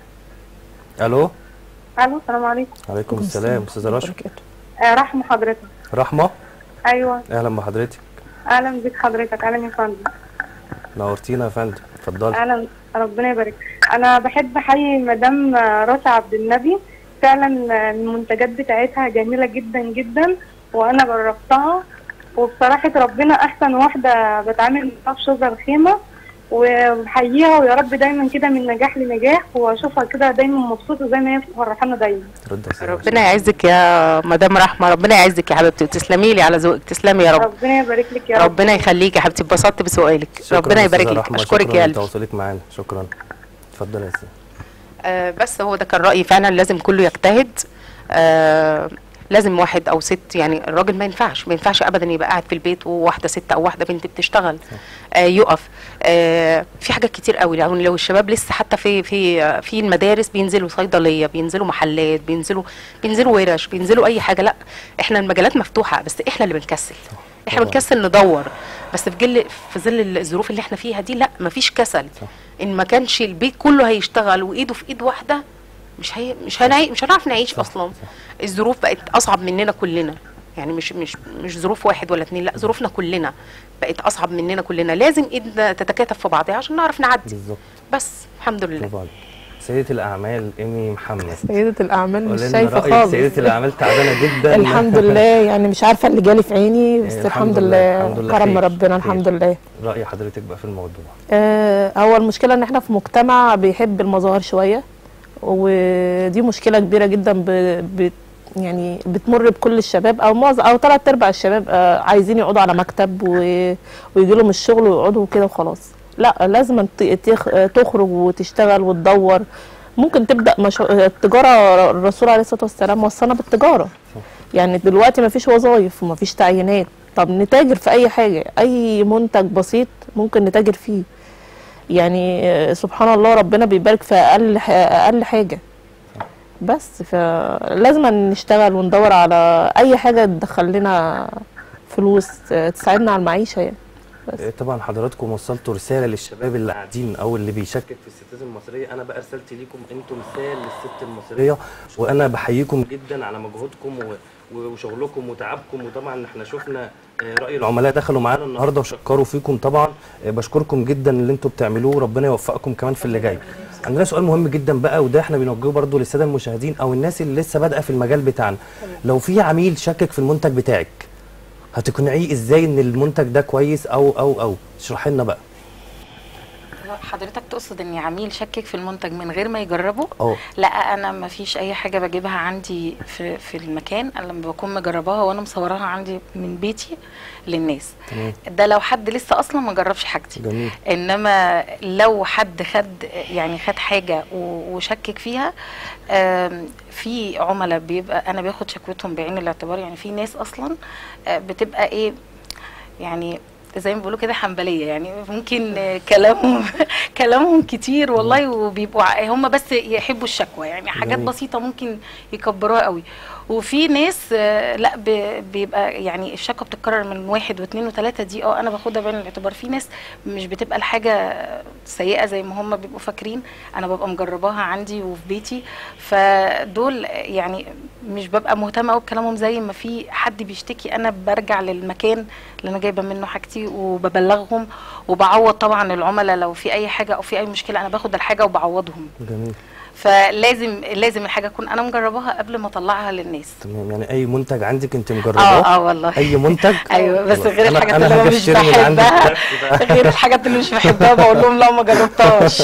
الو الو السلام عليكم عليكم السلام استاذه رشا وبركاته. آه رحمة حضرتك رحمه ايوه اهلا بحضرتك اهلا بيك حضرتك اهلا يا فندم نورتينا يا فندم اتفضلي اهلا ربنا يبارك انا بحب احيي مدام آه، رشا عبد النبي فعلا آه، المنتجات بتاعتها جميلة جدا جدا وانا جربتها وبصراحة ربنا احسن واحدة بتعامل معاها في شجر خيمة وبحييها ويا رب دايما كده من نجاح لنجاح واشوفها كده دايما مبسوطة زي ما هي فرحانة دايما رد يا أستاذة رشا. ربنا يعزك يا مدام رحمه ربنا يعزك يا حبيبتي وتسلمي لي على ذوقك تسلمي يا رب ربنا يبارك لك يا رب ربنا يخليك يا حبيبتي اتبسطت بسؤالك شكراً ربنا يا يبارك أستاذة لك رحمة، اشكرك شكراً يا قلبي لتواصلك معانا شكرا اتفضلي يا استاذ آه، بس هو ده كان رأيي فعلا لازم كله يجتهد آه، لازم واحد او ست يعني الراجل ما ينفعش ما ينفعش ابدا يبقى قاعد في البيت وواحده ست او واحده بنت بتشتغل آه يقف آه في حاجات كتير قوي يعني لو الشباب لسه حتى في في آه، في المدارس بينزلوا صيدليه بينزلوا محلات بينزلوا بينزلوا ورش بينزلوا اي حاجه لا احنا المجالات مفتوحه بس احنا اللي بنكسل احنا طبعاً. بنكسل ندور بس في جل في ظل الظروف اللي احنا فيها دي لا مفيش كسل ان ما كانش البيت كله هيشتغل وايده في ايد واحده مش هي مش هنعي مش هنعرف نعيش صح، اصلا الظروف بقت اصعب مننا كلنا يعني مش مش مش ظروف واحد ولا اتنين لا ظروفنا كلنا بقت اصعب مننا كلنا لازم ايدنا تتكاتف في بعضها عشان نعرف نعدي بالظبط بس الحمد لله برافو عليك سيدة الأعمال إيمي محمد سيدة الأعمال مش قولي لنا شايفة رأيك خالص سيدة الأعمال تعبانة جدا الحمد لله يعني مش عارفة اللي جالي في عيني بس الحمد الحمد لله، لله الحمد لله كرم خير، ربنا خير. الحمد لله رأي حضرتك بقى في الموضوع آه، هو المشكلة ان احنا في مجتمع بيحب المظاهر شوية ودي مشكلة كبيرة جدا ب... ب... يعني بتمر بكل الشباب او معظم او ثلاث ارباع الشباب آه، عايزين يقعدوا على مكتب و... ويجي لهم الشغل ويقعدوا كده وخلاص لا لازم ت- تخ... تخرج وتشتغل وتدور ممكن تبدا مش... التجاره الرسول عليه الصلاه والسلام وصانا بالتجاره يعني دلوقتي ما فيش وظايف وما فيش تعيينات طب نتاجر في اي حاجه اي منتج بسيط ممكن نتاجر فيه يعني آه، سبحان الله ربنا بيبارك في اقل ح- اقل حاجه بس فلازم نشتغل وندور على اي حاجه تدخل لنا فلوس آه، تساعدنا على المعيشه يعني بس. إيه طبعا حضراتكم وصلتوا رساله للشباب اللي قاعدين او اللي بيشكك في الستات المصريه انا بقى رسالتي ليكم انتم مثال للست المصريه وانا بحييكم جدا على مجهودكم و- و- وشغلكم وتعبكم وطبعا احنا شفنا آه، راي العملاء دخلوا معانا النهارده وشكروا فيكم طبعا آه، بشكركم جدا اللي انتم بتعملوه ربنا يوفقكم كمان في اللي جاي عندنا سؤال مهم جدا بقى وده احنا بنوجهه برضو للساده المشاهدين او الناس اللي لسه بادئه في المجال بتاعنا لو في عميل شكك في المنتج بتاعك هتقنعيه ازاي ان المنتج ده كويس او او او اشرح لنا بقى حضرتك تقصد ان عميل شكك في المنتج من غير ما يجربه اه لا انا ما فيش اي حاجه بجيبها عندي في في المكان انا لما بكون مجرباها وانا مصوراها عندي من بيتي للناس تمام ده لو حد لسه اصلا ما جربش حاجتي جميل انما لو حد خد يعني خد حاجه و- وشكك فيها آم، في عملاء بيبقى انا باخد شكوتهم بعين الاعتبار يعني في ناس اصلا آه، بتبقى ايه يعني زي ما بيقولوا كده حنبليه يعني ممكن آه، كلامهم كلامهم كتير والله وبيبقوا ع- هم بس يحبوا الشكوى يعني حاجات جميل. بسيطه ممكن يكبروها قوي وفي ناس آه، لا ب- بيبقى يعني الشكوى بتتكرر من واحد واثنين وثلاثه دي اه انا باخدها بعين الاعتبار في ناس مش بتبقى الحاجه سيئه زي ما هم بيبقوا فاكرين انا ببقى مجرباها عندي وفي بيتي فدول يعني مش ببقى مهتمه قوي بكلامهم زي ما في حد بيشتكي انا برجع للمكان اللي انا جايبه منه حاجتي وببلغهم وبعوض طبعا العملاء لو في اي حاجه او في اي مشكله انا باخد الحاجه وبعوضهم جميل فلازم لازم الحاجه اكون انا مجرباها قبل ما اطلعها للناس تمام يعني اي منتج عندك انت اه مجرباه اه والله اي منتج ايوه بس خلاص. غير أنا- الحاجات أنا اللي انا هاجي مش أشتري من عندك بحبها التاكسي ده. غير الحاجات اللي مش بحبها بقول لهم لا ما جربتهاش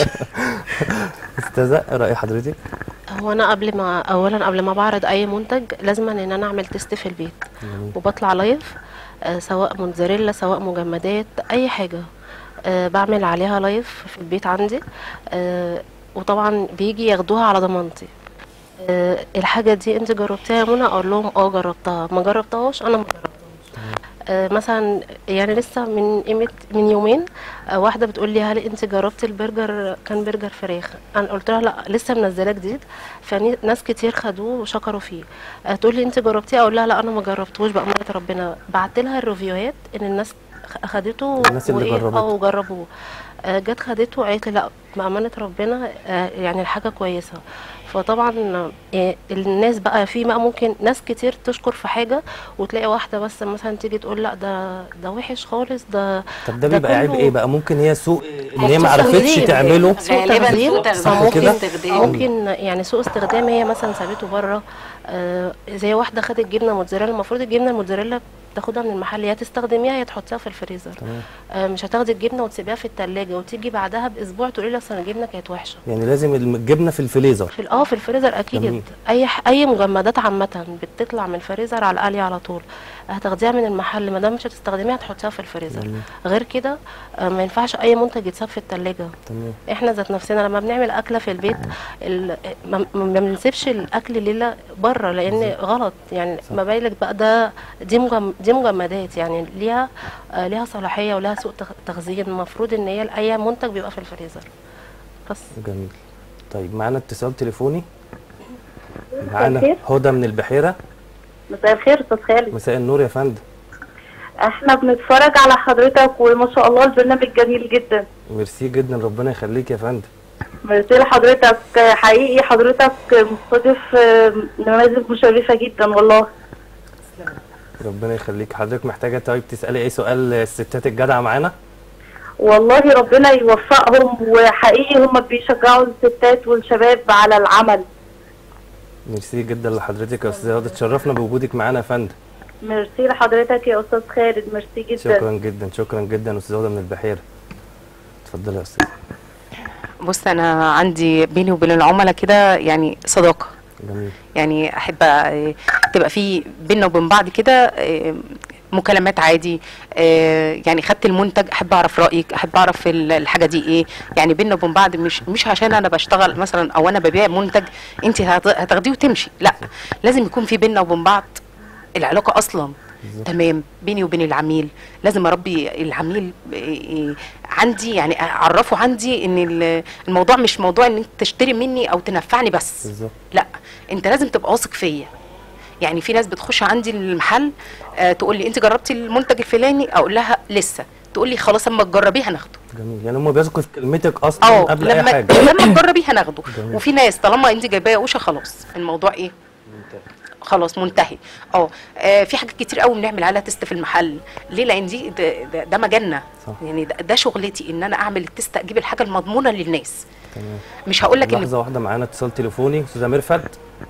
استاذه ايه راي حضرتك هو انا قبل ما اولا قبل ما بعرض اي منتج لازم ان انا اعمل تيست في البيت وبطلع لايف آه، سواء موتزاريلا سواء مجمدات اي حاجه آه، بعمل عليها لايف في البيت عندي آه، وطبعا بيجي ياخدوها على ضمانتي آه، الحاجه دي انت جربتيها يا منى اقول لهم اه جربتها ما جربتهاش انا ما جربتهاش آه، مثلا يعني لسه من قيمه من يومين آه، واحده بتقول لي هل انت جربتي البرجر كان برجر فراخ انا قلت لها لا لسه منزلاه جديد فناس كتير خدوه وشكروا فيه آه، تقول لي انت جربتيه اقول لها لا انا ما جربتوش بامانه ربنا بعت لها الريفيوهات ان الناس خ- اخدته الناس اللي وإيه، جربته. اه وجربوه آه، جت خدته وقالت لي لا بامانه ربنا آه، يعني الحاجه كويسه فطبعا آه، الناس بقى في بقى ممكن ناس كتير تشكر في حاجه وتلاقي واحده بس مثلا تيجي تقول لا ده ده وحش خالص ده طب ده ده بيبقى عيب كله- ايه بقى ممكن هي سوء ان هي ما سوء عرفتش تغذية. تعمله سوء غالباً تغذية سوء تغذية. صح كده؟ استخدام. ممكن يعني سوء استخدام هي مثلا سابته بره آه زي واحده خدت جبنه موتزاريلا المفروض الجبنه الموتزاريلا تاخدها من المحل يا تستخدميها يا تحطيها في الفريزر آه مش هتاخدي الجبنه وتسيبيها في التلاجة وتيجي بعدها باسبوع تقولي لي اصل الجبنه كانت وحشه يعني لازم الجبنه في الفريزر في ال- اه في الفريزر اكيد جميل. اي ح- اي مجمدات عامه بتطلع من الفريزر على القلي على طول هتاخديها من المحل ما دام مش هتستخدميها تحطيها في الفريزر جميل. غير كده آه ما ينفعش اي منتج يتساب في التلاجة تمام احنا ذات نفسنا لما بنعمل اكله في البيت ال- ما ما بنسيبش الاكل ليله بره لان غلط يعني ما بالك بقى ده دي مجم دي مجمدات يعني ليها آه ليها صلاحيه ولها سوء تغ- تخزين المفروض ان هي اي منتج بيبقى في الفريزر بس جميل طيب معانا اتصال تليفوني معانا هدى من البحيره مساء الخير استاذ خالد مساء النور يا فندم احنا بنتفرج على حضرتك وما شاء الله البرنامج جميل جدا ميرسي جدا ربنا يخليك يا فندم ميرسي لحضرتك حقيقي حضرتك مستضيف نماذج مشرفة جدا والله ربنا يخليك حضرتك محتاجه طيب تسالي اي سؤال الستات الجدعه معانا والله ربنا يوفقهم وحقيقي هم بيشجعوا الستات والشباب على العمل ميرسي جدا لحضرتك يا استاذه هدى اتشرفنا بوجودك معانا يا فندم ميرسي لحضرتك يا استاذ خالد ميرسي جدا شكرا جدا شكرا جدا استاذه هدى من البحيره اتفضلي يا استاذه بص انا عندي بيني وبين العملاء كده يعني صداقه جميل يعني احب آه، تبقى في بينا وبين بعض كده آه، مكالمات عادي آه، يعني خدت المنتج احب اعرف رايك احب اعرف ال- الحاجه دي ايه يعني بينا وبين بعض مش مش عشان انا بشتغل مثلا او انا ببيع منتج انت هت- هتاخديه وتمشي لا لازم يكون في بينا وبين بعض العلاقه اصلا تمام بيني وبين العميل لازم اربي العميل إيه، عندي يعني اعرفه عندي ان ال- الموضوع مش موضوع ان انت تشتري مني او تنفعني بس بالظبط لا انت لازم تبقى واثق فيا يعني في ناس بتخش عندي المحل آه تقول لي انت جربتي المنتج الفلاني اقول لها لسه تقول لي خلاص اما تجربيه هناخده جميل يعني هم بيثقوا في كلمتك اصلا اه قبل اي لما حاجه لما تجربيه هناخده جميل. وفي ناس طالما انت جايباه وشه خلاص الموضوع ايه خلاص منتهي اه آه، في حاجات كتير قوي بنعمل عليها تيست في المحل ليه لان دي ده, ده, ده مجالنا صح. يعني ده, ده شغلتي ان انا اعمل التيست اجيب الحاجه المضمونه للناس تمام مش هقول لك ان لحظه واحده معانا اتصال تليفوني استاذه ميرفت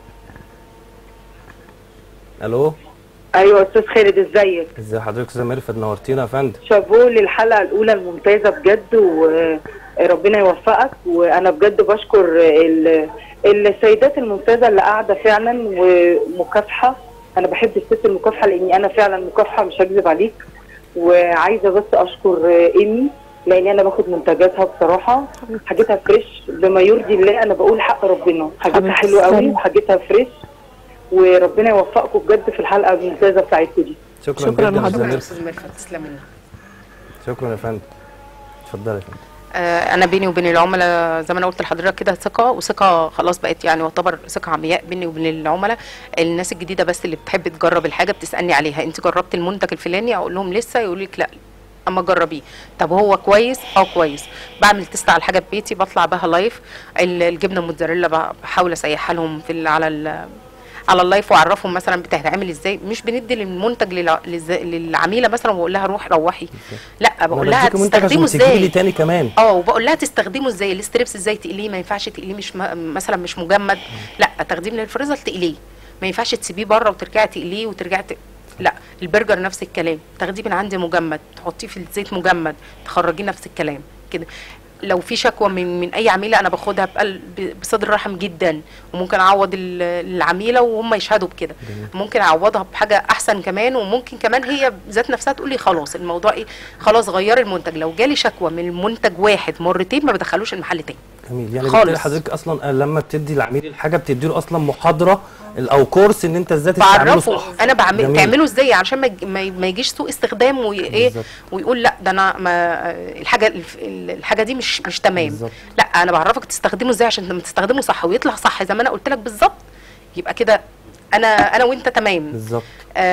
الو ايوه استاذ خالد ازيك ازي حضرتك استاذه ميرفت نورتينا يا فندم شابوه للحلقه الاولى الممتازه بجد وربنا يوفقك وانا بجد بشكر ال- السيدات الممتازه اللي قاعده فعلا ومكافحه انا بحب الست المكافحه لاني انا فعلا مكافحه مش هكذب عليك وعايزه بس اشكر ايمي لان انا باخد منتجاتها بصراحه حاجتها فريش بما يرضي الله انا بقول حق ربنا حاجتها حبيبتي حلوه قوي تسلمي. وحاجتها فريش وربنا يوفقكم بجد في الحلقه الممتازه بتاعتكم دي شكرا, شكراً جدا لحضرتك. استاذه يا ميرفت استاذ ميرفت تسلمي لنا شكرا يا فندم اتفضلي يا فندم آه، انا بيني وبين العملاء زي ما انا قلت لحضرتك كده ثقه وثقه خلاص بقت يعني يعتبر ثقه عمياء بيني وبين العملاء الناس الجديده بس اللي بتحب تجرب الحاجه بتسالني عليها انت جربت المنتج الفلاني اقول لهم لسه يقولوا لك لا اما جربيه طب هو كويس اه كويس بعمل تيست على الحاجه في بيتي بطلع بها لايف ال- الجبنه الموتزاريلا ب- بحاول اسيحها لهم في ال- على ال- على اللايف واعرفهم مثلا بتتعمل ازاي مش بندي المنتج للع- للز- للعميله مثلا وبقول لها روح روحي لا بقول لها بديكي منتج تستخدمه عشان تجيبي لي ازاي تاني كمان اه وبقول لها تستخدمه ازاي الستريبس ازاي تقليه ما ينفعش تقليه مش م... مثلا مش مجمد لا تقديم للفريزر تقليه ما ينفعش تسيبيه بره وترجعي تقليه وترجعي ت... لا البرجر نفس الكلام تاخديه من عندي مجمد تحطيه في الزيت مجمد تخرجيه نفس الكلام كده لو في شكوى من من اي عميله انا باخدها بقلب بصدر رحم جدا وممكن اعوض ال- العميله وهم يشهدوا بكده ممكن اعوضها بحاجه احسن كمان وممكن كمان هي ذات نفسها تقول لي خلاص الموضوع ايه خلاص غير المنتج لو جالي شكوى من المنتج واحد مرتين ما بدخلوش المحل تاني جميل يعني خالص. بالتالي حضرتك اصلا لما بتدي العميل الحاجه بتدي له اصلا محاضره او كورس ان انت ازاي تستعمله بعرفه صح انا بعمل جميل. تعمله ازاي علشان ما يج- ما ي- ما يجيش سوء استخدام وايه بالظبط. ويقول لا ده انا ما الحاجه الف- الحاجه دي مش مش تمام بالظبط. لا انا بعرفك تستخدمه ازاي عشان لما تستخدمه صح ويطلع صح زي ما انا قلت لك بالظبط يبقى كده انا انا وانت تمام بالظبط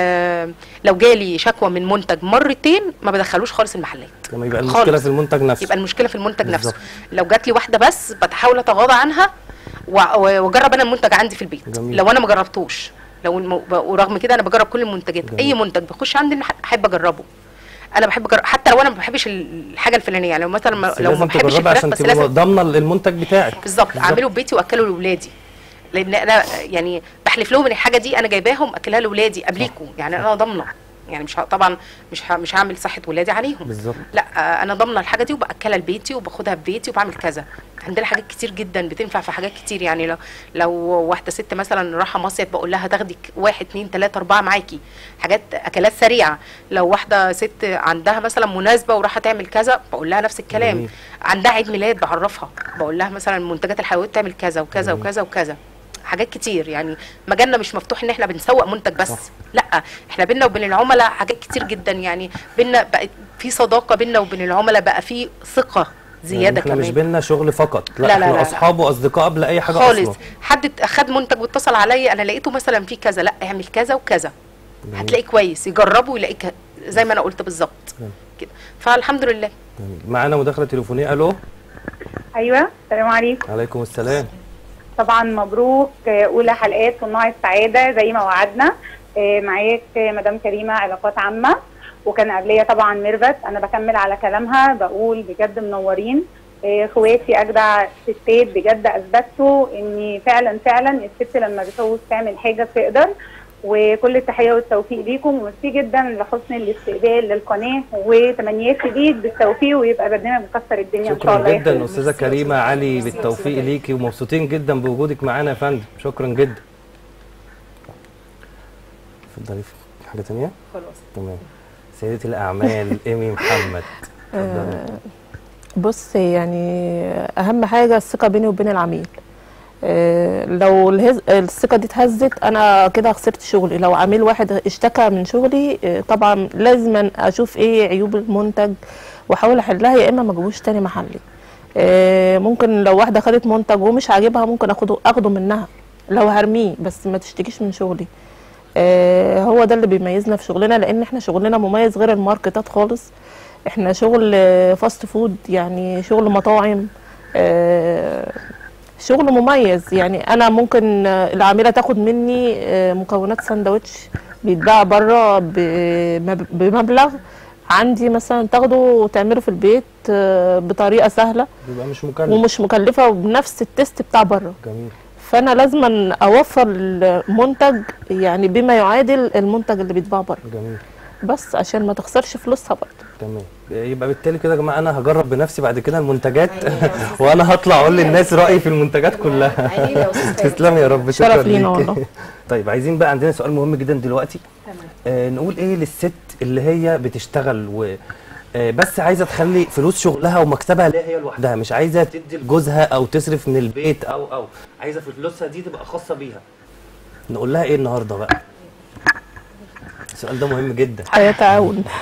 آه لو جالي شكوى من منتج مرتين ما بدخلوش خالص المحلات لما يبقى المشكله خالص. في المنتج نفسه يبقى المشكله في المنتج بالظبط. نفسه لو جات لي واحده بس بتحاول اتغاضى عنها و- و- واجرب انا المنتج عندي في البيت جميل. لو انا ما جربتوش لو الم... ورغم كده انا بجرب كل المنتجات جميل. اي منتج بخش عندي أنا احب اجربه انا بحب أجرب حتى لو انا ما بحبش الحاجه الفلانيه يعني لو مثلا ما- بس لو ما لازم بحبش تجربي الفراخ عشان بس تبقى لازم ضامنه المنتج بتاعك بالظبط اعمله في بيتي واكله لاولادي لان انا يعني بحلف لهم ان الحاجه دي انا جايباهم اكلها لاولادي قبليكم يعني انا ضامنه يعني مش ه- طبعا مش ه- مش هعمل صحه ولادي عليهم بالظبط لا آه، انا ضامنه الحاجه دي وباكلها لبيتي وباخدها في بيتي وبعمل كذا عندنا حاجات كتير جدا بتنفع في حاجات كتير يعني لو لو واحده ست مثلا رايحه مصيف بقول لها تاخدي ك- واحد اتنين تلاته اربعه معاكي حاجات اكلات سريعه لو واحده ست عندها مثلا مناسبه ورايحه تعمل كذا بقول لها نفس الكلام جميل. عندها عيد ميلاد بعرفها بقول لها مثلا المنتجات الحيويه تعمل كذا وكذا جميل. وكذا وكذا حاجات كتير يعني مجالنا مش مفتوح ان احنا بنسوق منتج بس صح. لا احنا بينا وبين العملاء حاجات كتير جدا يعني بينا بقت في صداقه بينا وبين العملاء بقى في ثقه زياده يعني احنا مش كمان بينا شغل فقط لا, لا، لا، احنا لا، لا. اصحاب واصدقاء قبل اي حاجه خالص اصلا حد خد منتج واتصل عليا انا لقيته مثلا فيه كذا لا اعمل كذا وكذا جميل. هتلاقيه كويس يجربه يلاقيه زي ما انا قلت بالظبط جميل. كده فالحمد لله جميل. معانا مداخله تليفونيه الو ايوه السلام عليكم عليكم السلام طبعا مبروك آه، اولى حلقات صناع السعاده زي ما وعدنا آه، معاك آه، مدام كريمه علاقات عامه وكان قبليه طبعا ميرفت انا بكمل على كلامها بقول بجد منورين آه، اخواتي اجدع ستات بجد اثبتوا ان فعلا فعلا الست لما بتعوز تعمل حاجه تقدر وكل التحيه والتوفيق ليكم وميرسي جدا لحسن الاستقبال للقناه وتمنياتي ليك بالتوفيق ويبقى برنامج مكسر الدنيا ان شاء الله شكرا يا جدا أخوي. استاذه كريمه علي بالتوفيق ليكي ومبسوطين جدا بوجودك معانا يا فندم شكرا جدا اتفضلي في حاجه تانية خلاص تمام سيدة الأعمال إيمي محمد اتفضلي. بص يعني اهم حاجه الثقه بيني وبين العميل آه، لو الهز... الثقه دي اتهزت انا كده خسرت شغلي لو عميل واحد اشتكى من شغلي آه، طبعا لازم اشوف ايه عيوب المنتج واحاول احلها يا اما ما اجيبوش تاني محلي آه، ممكن لو واحده خدت منتج ومش عاجبها ممكن اخده اخده منها لو هرميه بس ما تشتكيش من شغلي آه، هو ده اللي بيميزنا في شغلنا لان احنا شغلنا مميز غير الماركتات خالص احنا شغل آه، فاست فود يعني شغل مطاعم آه، شغل مميز يعني انا ممكن آه، العامله تاخد مني آه، مكونات ساندوتش بيتباع بره بمب- بمبلغ عندي مثلا تاخده وتعمله في البيت آه، بطريقه سهله بيبقى مش مكلف ومش مكلفه وبنفس التست بتاع بره جميل فانا لازم اوفر المنتج يعني بما يعادل المنتج اللي بيتباع بره جميل بس عشان ما تخسرش فلوسها برضه تمام يبقى بالتالي كده يا جماعه انا هجرب بنفسي بعد كده المنتجات وانا هطلع اقول للناس رايي في المنتجات كلها تسلمي يا رب شكرا شرف لينا ليكي. والله. طيب عايزين بقى عندنا سؤال مهم جدا دلوقتي آه نقول ايه للست اللي هي بتشتغل و آه بس عايزه تخلي فلوس شغلها ومكسبها ليها هي لوحدها مش عايزه تدي لجوزها او تصرف من البيت او او عايزه فلوسها دي تبقى خاصه بيها نقول لها ايه النهارده بقى السؤال ده مهم جدا حياه تعاون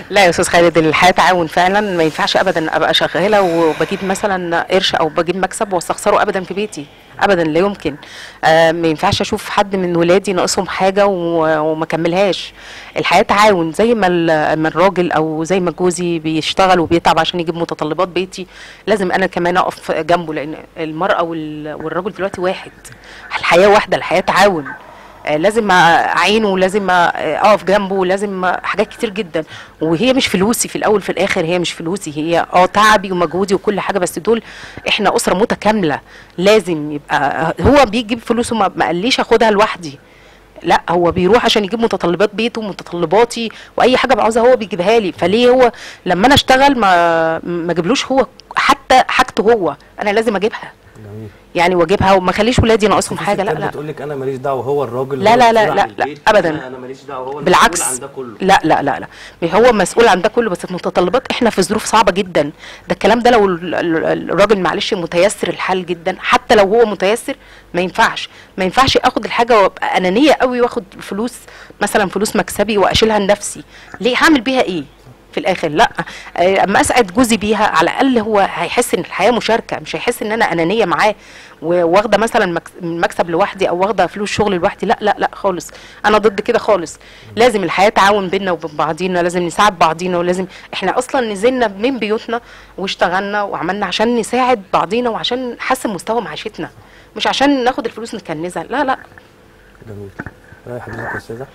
لا يا استاذ خالد الحياه تعاون فعلا ما ينفعش ابدا ابقى شغاله وبجيب مثلا قرش او بجيب مكسب واستخسره ابدا في بيتي ابدا لا يمكن آه ما ينفعش اشوف حد من ولادي ناقصهم حاجه و- وما كملهاش الحياه تعاون زي ما ال- ما الراجل او زي ما جوزي بيشتغل وبيتعب عشان يجيب متطلبات بيتي لازم انا كمان اقف جنبه لان المراه وال- والرجل دلوقتي واحد الحياه واحده الحياه تعاون آه، لازم اعينه ولازم آه، اقف جنبه لازم آه، حاجات كتير جدا وهي مش فلوسي في الاول في الاخر هي مش فلوسي هي اه تعبي ومجهودي وكل حاجه بس دول احنا اسره متكامله لازم يبقى هو بيجيب فلوسه ما ما قاليش اخدها لوحدي لا هو بيروح عشان يجيب متطلبات بيته ومتطلباتي واي حاجه بعوزها هو بيجيبها لي فليه هو لما انا اشتغل ما ما اجيبلوش هو حتى حاجته هو انا لازم اجيبها جميل يعني واجيبها وما اخليش ولادي ناقصهم حاجه لا لا بتقول لك انا ماليش دعوه هو الراجل لا هو لا لا المسؤول لا عن لا البيت، أبداً. انا أنا ماليش دعوه هو بالعكس المسؤول عن ده كله لا لا لا لا هو مسؤول عن ده كله بس المتطلبات احنا في ظروف صعبه جدا ده الكلام ده لو ال- ال- الراجل معلش متيسر الحال جدا حتى لو هو متيسر ما ينفعش ما ينفعش اخد الحاجه وابقى انانيه قوي واخد فلوس مثلا فلوس مكسبي واشيلها لنفسي ليه هعمل بيها ايه في الاخر لا آه، اما اسعد جوزي بيها على الاقل هو هيحس ان الحياه مشاركه مش هيحس ان انا انانيه معاه و- واخده مثلا مكس- من مكسب لوحدي او واخده فلوس شغل لوحدي لا لا لا خالص انا ضد كده خالص لازم الحياه تعاون بينا وبين بعضينا لازم نساعد بعضينا ولازم احنا اصلا نزلنا من بيوتنا واشتغلنا وعملنا عشان نساعد بعضينا وعشان نحسن مستوى معيشتنا مش عشان ناخد الفلوس نكنزها لا لا جميل رايح حضرتك يا استاذه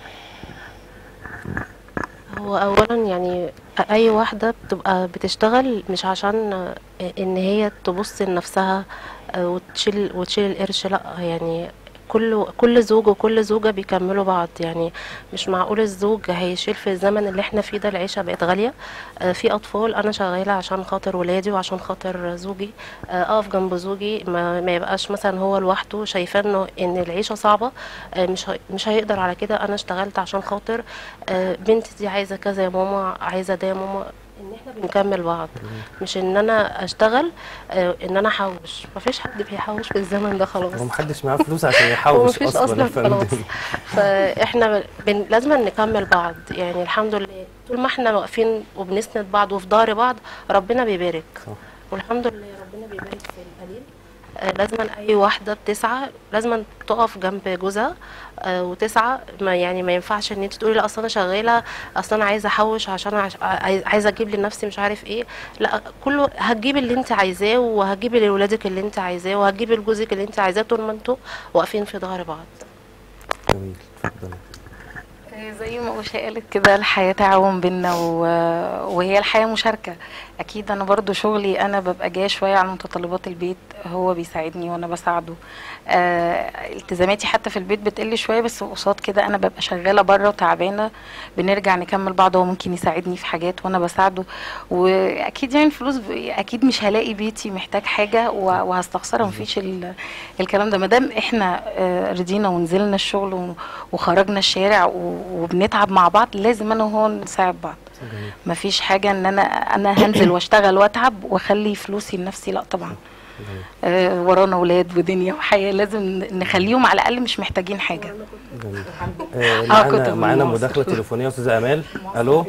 هو اولا يعني اي واحده بتبقى بتشتغل مش عشان ان هي تبص لنفسها وتشيل وتشيل القرش لا يعني كل كل زوج وكل زوجه بيكملوا بعض يعني مش معقول الزوج هيشيل في الزمن اللي احنا فيه ده العيشه بقت غاليه آه، في اطفال انا شغاله عشان خاطر ولادي وعشان خاطر زوجي آه، اقف جنب زوجي ما, ما يبقاش مثلا هو لوحده شايفاه انه ان العيشه صعبه آه، مش هي- مش هيقدر على كده انا اشتغلت عشان خاطر آه، بنتي دي عايزه كذا يا ماما عايزه ده يا ماما ان احنا بنكمل بعض مش ان انا اشتغل آه، ان انا احوش مفيش حد بيحوش في الزمن ده خلاص هو محدش معاه فلوس عشان هو يحوش مفيش اصلا اصلا يا فندم خلاص فاحنا بن... لازم نكمل بعض يعني الحمد لله طول ما احنا واقفين وبنسند بعض وفي ظهر بعض ربنا بيبارك صح. والحمد لله ربنا بيبارك في القليل آه لازم اي واحده بتسعى لازم تقف جنب جوزها آه وتسعى ما يعني ما ينفعش ان انت تقولي لا اصل انا شغاله اصل انا عايزه احوش عشان عش... عايز- عايزه اجيب لنفسي مش عارف ايه لا كله هتجيبي اللي انت عايزاه وهتجيبي لولادك اللي انت عايزاه وهتجيبي لجوزك اللي انت عايزاه طول ما انتوا واقفين في ظهر بعض جميل اتفضلي زي ما وشا قالت كده الحياة تعاون بينا و... وهي الحياة مشاركة أكيد أنا برضو شغلي أنا ببقى جاية شوية على متطلبات البيت هو بيساعدني وأنا بساعده آه التزاماتي حتى في البيت بتقل شوية بس قصاد كده أنا ببقى شغالة بره وتعبانة بنرجع نكمل بعض هو ممكن يساعدني في حاجات وأنا بساعده وأكيد يعني الفلوس ب... أكيد مش هلاقي بيتي محتاج حاجة و... وهستخسرها مفيش ال... الكلام ده مادام إحنا آه رضينا ونزلنا الشغل و... وخرجنا الشارع و... وبنتعب مع بعض لازم انا وهو نساعد بعض جميل مفيش حاجه ان انا انا هنزل واشتغل واتعب واخلي فلوسي لنفسي لا طبعا جميل آه ورانا ولاد ودنيا وحياه لازم نخليهم على الاقل مش محتاجين حاجه جميل آه كنت معانا من معانا مصر. مداخله تليفونيه استاذه امال الو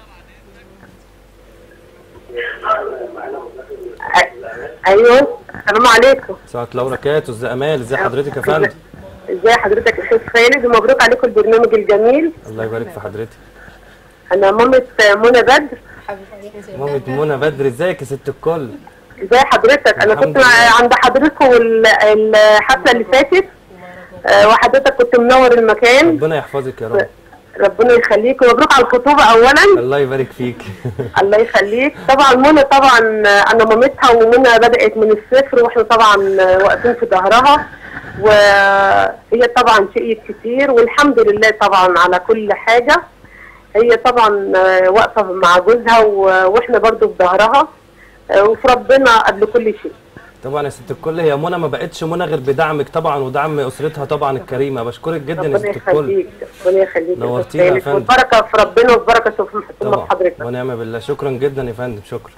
ايوه السلام عليكم ساعة الله وبركاته استاذه امال ازي حضرتك يا فندم ازي حضرتك يا استاذ خالد ومبروك عليكم البرنامج الجميل الله يبارك في حضرتك انا مامة منى بدر مامة منى بدر ازيك يا ست الكل ازي حضرتك انا الحمد كنت لله. مع- عند حضرتكم ال- الحفله اللي فاتت آه، وحضرتك كنت منور المكان ربنا يحفظك يا رب ربنا يخليك ومبروك على الخطوبه اولا الله يبارك فيك الله يخليك طبعا منى طبعا آه، انا مامتها ومنى بدات من الصفر واحنا طبعا آه، واقفين في ظهرها وهي طبعا شقيت كتير والحمد لله طبعا على كل حاجه هي طبعا آه، واقفه مع جوزها و- واحنا برضو في ظهرها آه، وفي ربنا قبل كل شيء طبعا يا ست الكل هي منى ما بقتش منى غير بدعمك طبعا ودعم اسرتها طبعا الكريمه بشكرك جدا يا ربنا ست الكل يخليك ربنا يخليك يا نورتينا يا أستاذ فندم. والبركه في ربنا والبركه في ثم في طبعا حضرتك ونعم بالله شكرا جدا يا فندم شكرا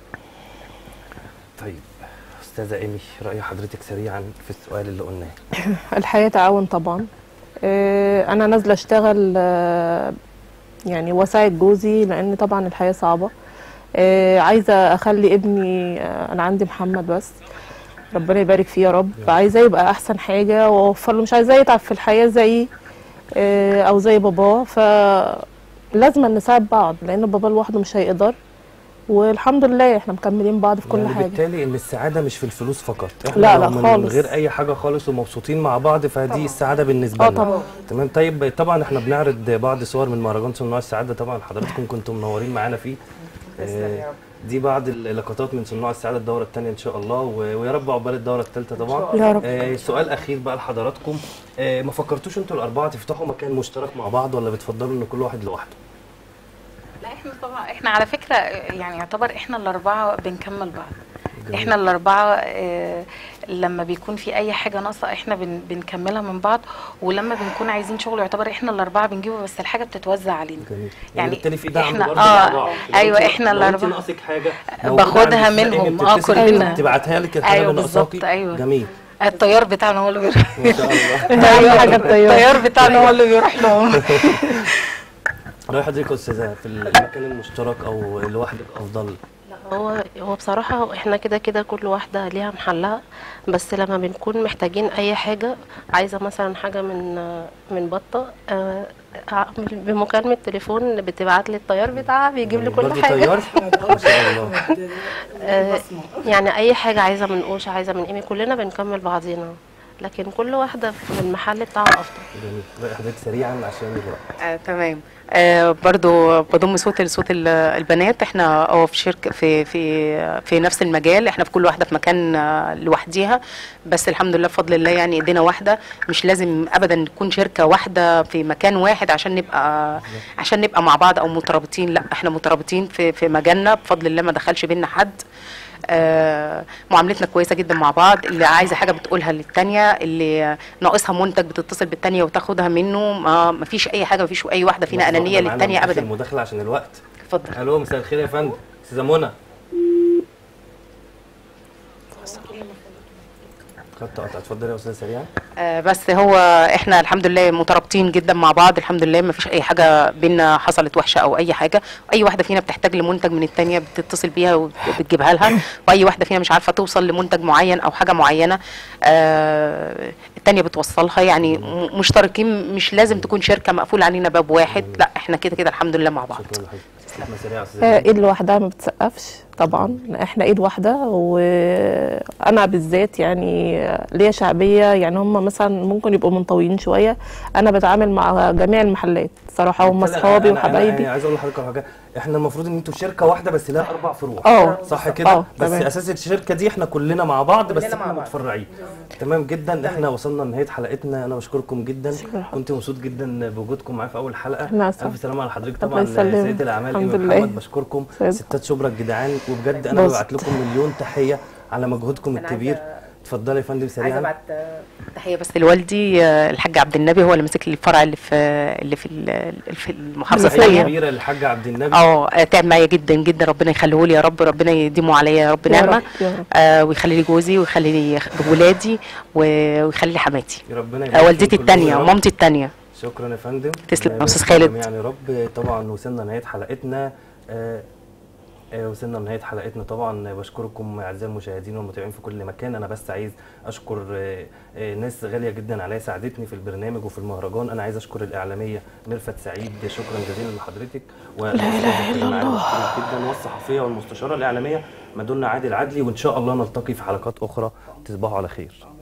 طيب استاذه ايمي راي حضرتك سريعا في السؤال اللي قلناه الحياة تعاون طبعا آه، انا نازله اشتغل آه، يعني واساعد جوزي لان طبعا الحياه صعبه آه، عايزه اخلي ابني آه، انا عندي محمد بس ربنا يبارك فيه يا رب عايزاه يبقى احسن حاجه واوفر له مش عايزاه يتعب في الحياه زيي آه، او زي باباه فلازم نساعد بعض لان بابا لوحده مش هيقدر والحمد لله احنا مكملين بعض في كل يعني حاجه بالتالي ان السعاده مش في الفلوس فقط احنا لا، لو لا من خالص. غير اي حاجه خالص ومبسوطين مع بعض فدي السعاده بالنسبه اه لنا طبعا تمام طيب طبعا احنا بنعرض بعض صور من مهرجان صناع السعاده طبعا حضراتكم كنتم منورين معانا فيه آه، دي بعض اللقطات من صناع السعاده الدوره الثانيه ان شاء الله و- ويا رب عقبال الدوره الثالثه طبعا يا رب آه، سؤال اخير بقى لحضراتكم آه، ما فكرتوش انتوا الاربعه تفتحوا مكان مشترك مع بعض ولا بتفضلوا ان كل واحد لوحده لا احنا طبعا احنا على فكره يعني يعتبر احنا الاربعه بنكمل بعض جميل. احنا الاربعه آه، لما بيكون في اي حاجه ناقصه احنا بن بنكملها من بعض ولما بنكون عايزين شغل يعتبر احنا الاربعه بنجيبه بس الحاجه بتتوزع علينا جميل يعني يعني بالتالي في دعم إحنا- برضه آه، مع بعض. لو أيوة، انت- إحنا لو انت الأربعة ناقصك حاجه باخدها منهم. آه، كلنا. تبعتها لك الحاجه أيوة اللي ناقصاكي بالظبط، أيوة. جميل الطيار بتاعنا هو اللي بيروح ما شاء الله اهم حاجه الطياره الطيار بتاعنا هو اللي بيروح لهم رايح حضرتك يا استاذه في المكان المشترك او لوحدك افضل هو هو بصراحة احنا كده كده كل واحدة ليها محلها بس لما بنكون محتاجين أي حاجة عايزة مثلا حاجة من من بطة آه، أعمل بمكالمة تليفون بتبعت لي الطيار بتاعها بيجيب لي كل برضه حاجة طيار ما شاء الله آه، يعني أي حاجة عايزة من قوش عايزة من إيمي كلنا بنكمل بعضينا لكن كل واحدة في المحل بتاعها أفضل جميل رايح حضرتك سريعا عشان الوقت آه، تمام آه برضو بضم صوت لصوت ال- البنات احنا اه في شركه في في في نفس المجال احنا في كل واحده في مكان آه، لوحديها بس الحمد لله بفضل الله يعني ايدينا واحده مش لازم ابدا نكون شركه واحده في مكان واحد عشان نبقى عشان نبقى مع بعض او مترابطين لا احنا مترابطين في في مجالنا بفضل الله ما دخلش بينا حد آه، معاملتنا كويسه جدا مع بعض اللي عايزه حاجه بتقولها للتانيه اللي ناقصها منتج بتتصل بالتانيه وتاخدها منه ما ما فيش اي حاجه ما فيش اي واحده فينا لحظة انانيه واحدة معانا للتانيه آخر ابدا مداخله عشان الوقت اتفضل الو مساء الخير يا فندم استاذه منى خدت قطع اتفضلي يا استاذه سريعا آه، بس هو احنا الحمد لله مترابطين جدا مع بعض الحمد لله ما فيش اي حاجه بينا حصلت وحشه او اي حاجه اي واحده فينا بتحتاج لمنتج من التانيه بتتصل بيها وبتجيبها لها واي واحده فينا مش عارفه توصل لمنتج معين او حاجه معينه آه، التانيه بتوصلها يعني م- مشتركين مش لازم تكون شركه مقفول علينا باب واحد لا احنا كده كده الحمد لله مع بعض شكرا لحضرتك استحمى سريعه يا آه، استاذه ايد لوحدها ما بتسقفش طبعا احنا ايد واحده وانا بالذات يعني ليا شعبيه يعني هم مثلا ممكن يبقوا منطويين شويه انا بتعامل مع جميع المحلات صراحه هم بالتالي اصحابي أنا- أنا- أنا وحبايبي عايز اقول لحضرتك على حاجه احنا المفروض ان انتوا شركه واحده بس لها اربع فروع اه صح كده اه بس تمام. اساس الشركه دي احنا كلنا مع بعض بس كلنا مع احنا بعض. متفرعين تمام جدا احنا وصلنا لنهايه حلقتنا انا بشكركم جدا شكرا. كنت مبسوط جدا بوجودكم معايا في اول حلقه احنا أسعد. الف سلامه على حضرتك الله طبعا يسلمك. سيده الاعمال الحمد ايمي لله. محمد بشكركم سيد. ستات شبرا الجدعان وبجد انا بص. ببعت لكم مليون تحيه على مجهودكم الكبير اتفضلي يا فندم عايزه سريعا ابعت آه، تحيه بس لوالدي آه، الحاج عبد النبي هو اللي ماسك لي الفرع اللي في اللي في ال- في المحافظه تحيه الثانيه كبيره للحاج عبد النبي اه تعب معايا جدا جدا ربنا يخليه لي يا رب ربنا يديمه عليا يا رب يا نعمه رب يا رب آه ويخلي لي جوزي ويخلي لي ولادي و- ويخلي لي حماتي ربنا آه يبارك والدتي فيكم الثانيه كلكم يا رب. ومامتي الثانيه شكرا يا فندم تسلم ربنا يا أستاذ يبارك خالد. جميعا يا رب طبعا وصلنا لنهايه حلقتنا آه، آه، وصلنا لنهايه حلقتنا طبعا بشكركم اعزائي المشاهدين والمتابعين في كل مكان انا بس عايز اشكر آه، آه، ناس غاليه جدا عليا ساعدتني في البرنامج وفي المهرجان انا عايز اشكر الاعلاميه ميرفت سعيد شكرا جزيلا لحضرتك لا اله الا الله جدا والصحفيه والمستشاره الاعلاميه مدنا عادل عدلي وان شاء الله نلتقي في حلقات اخرى تصبحوا على خير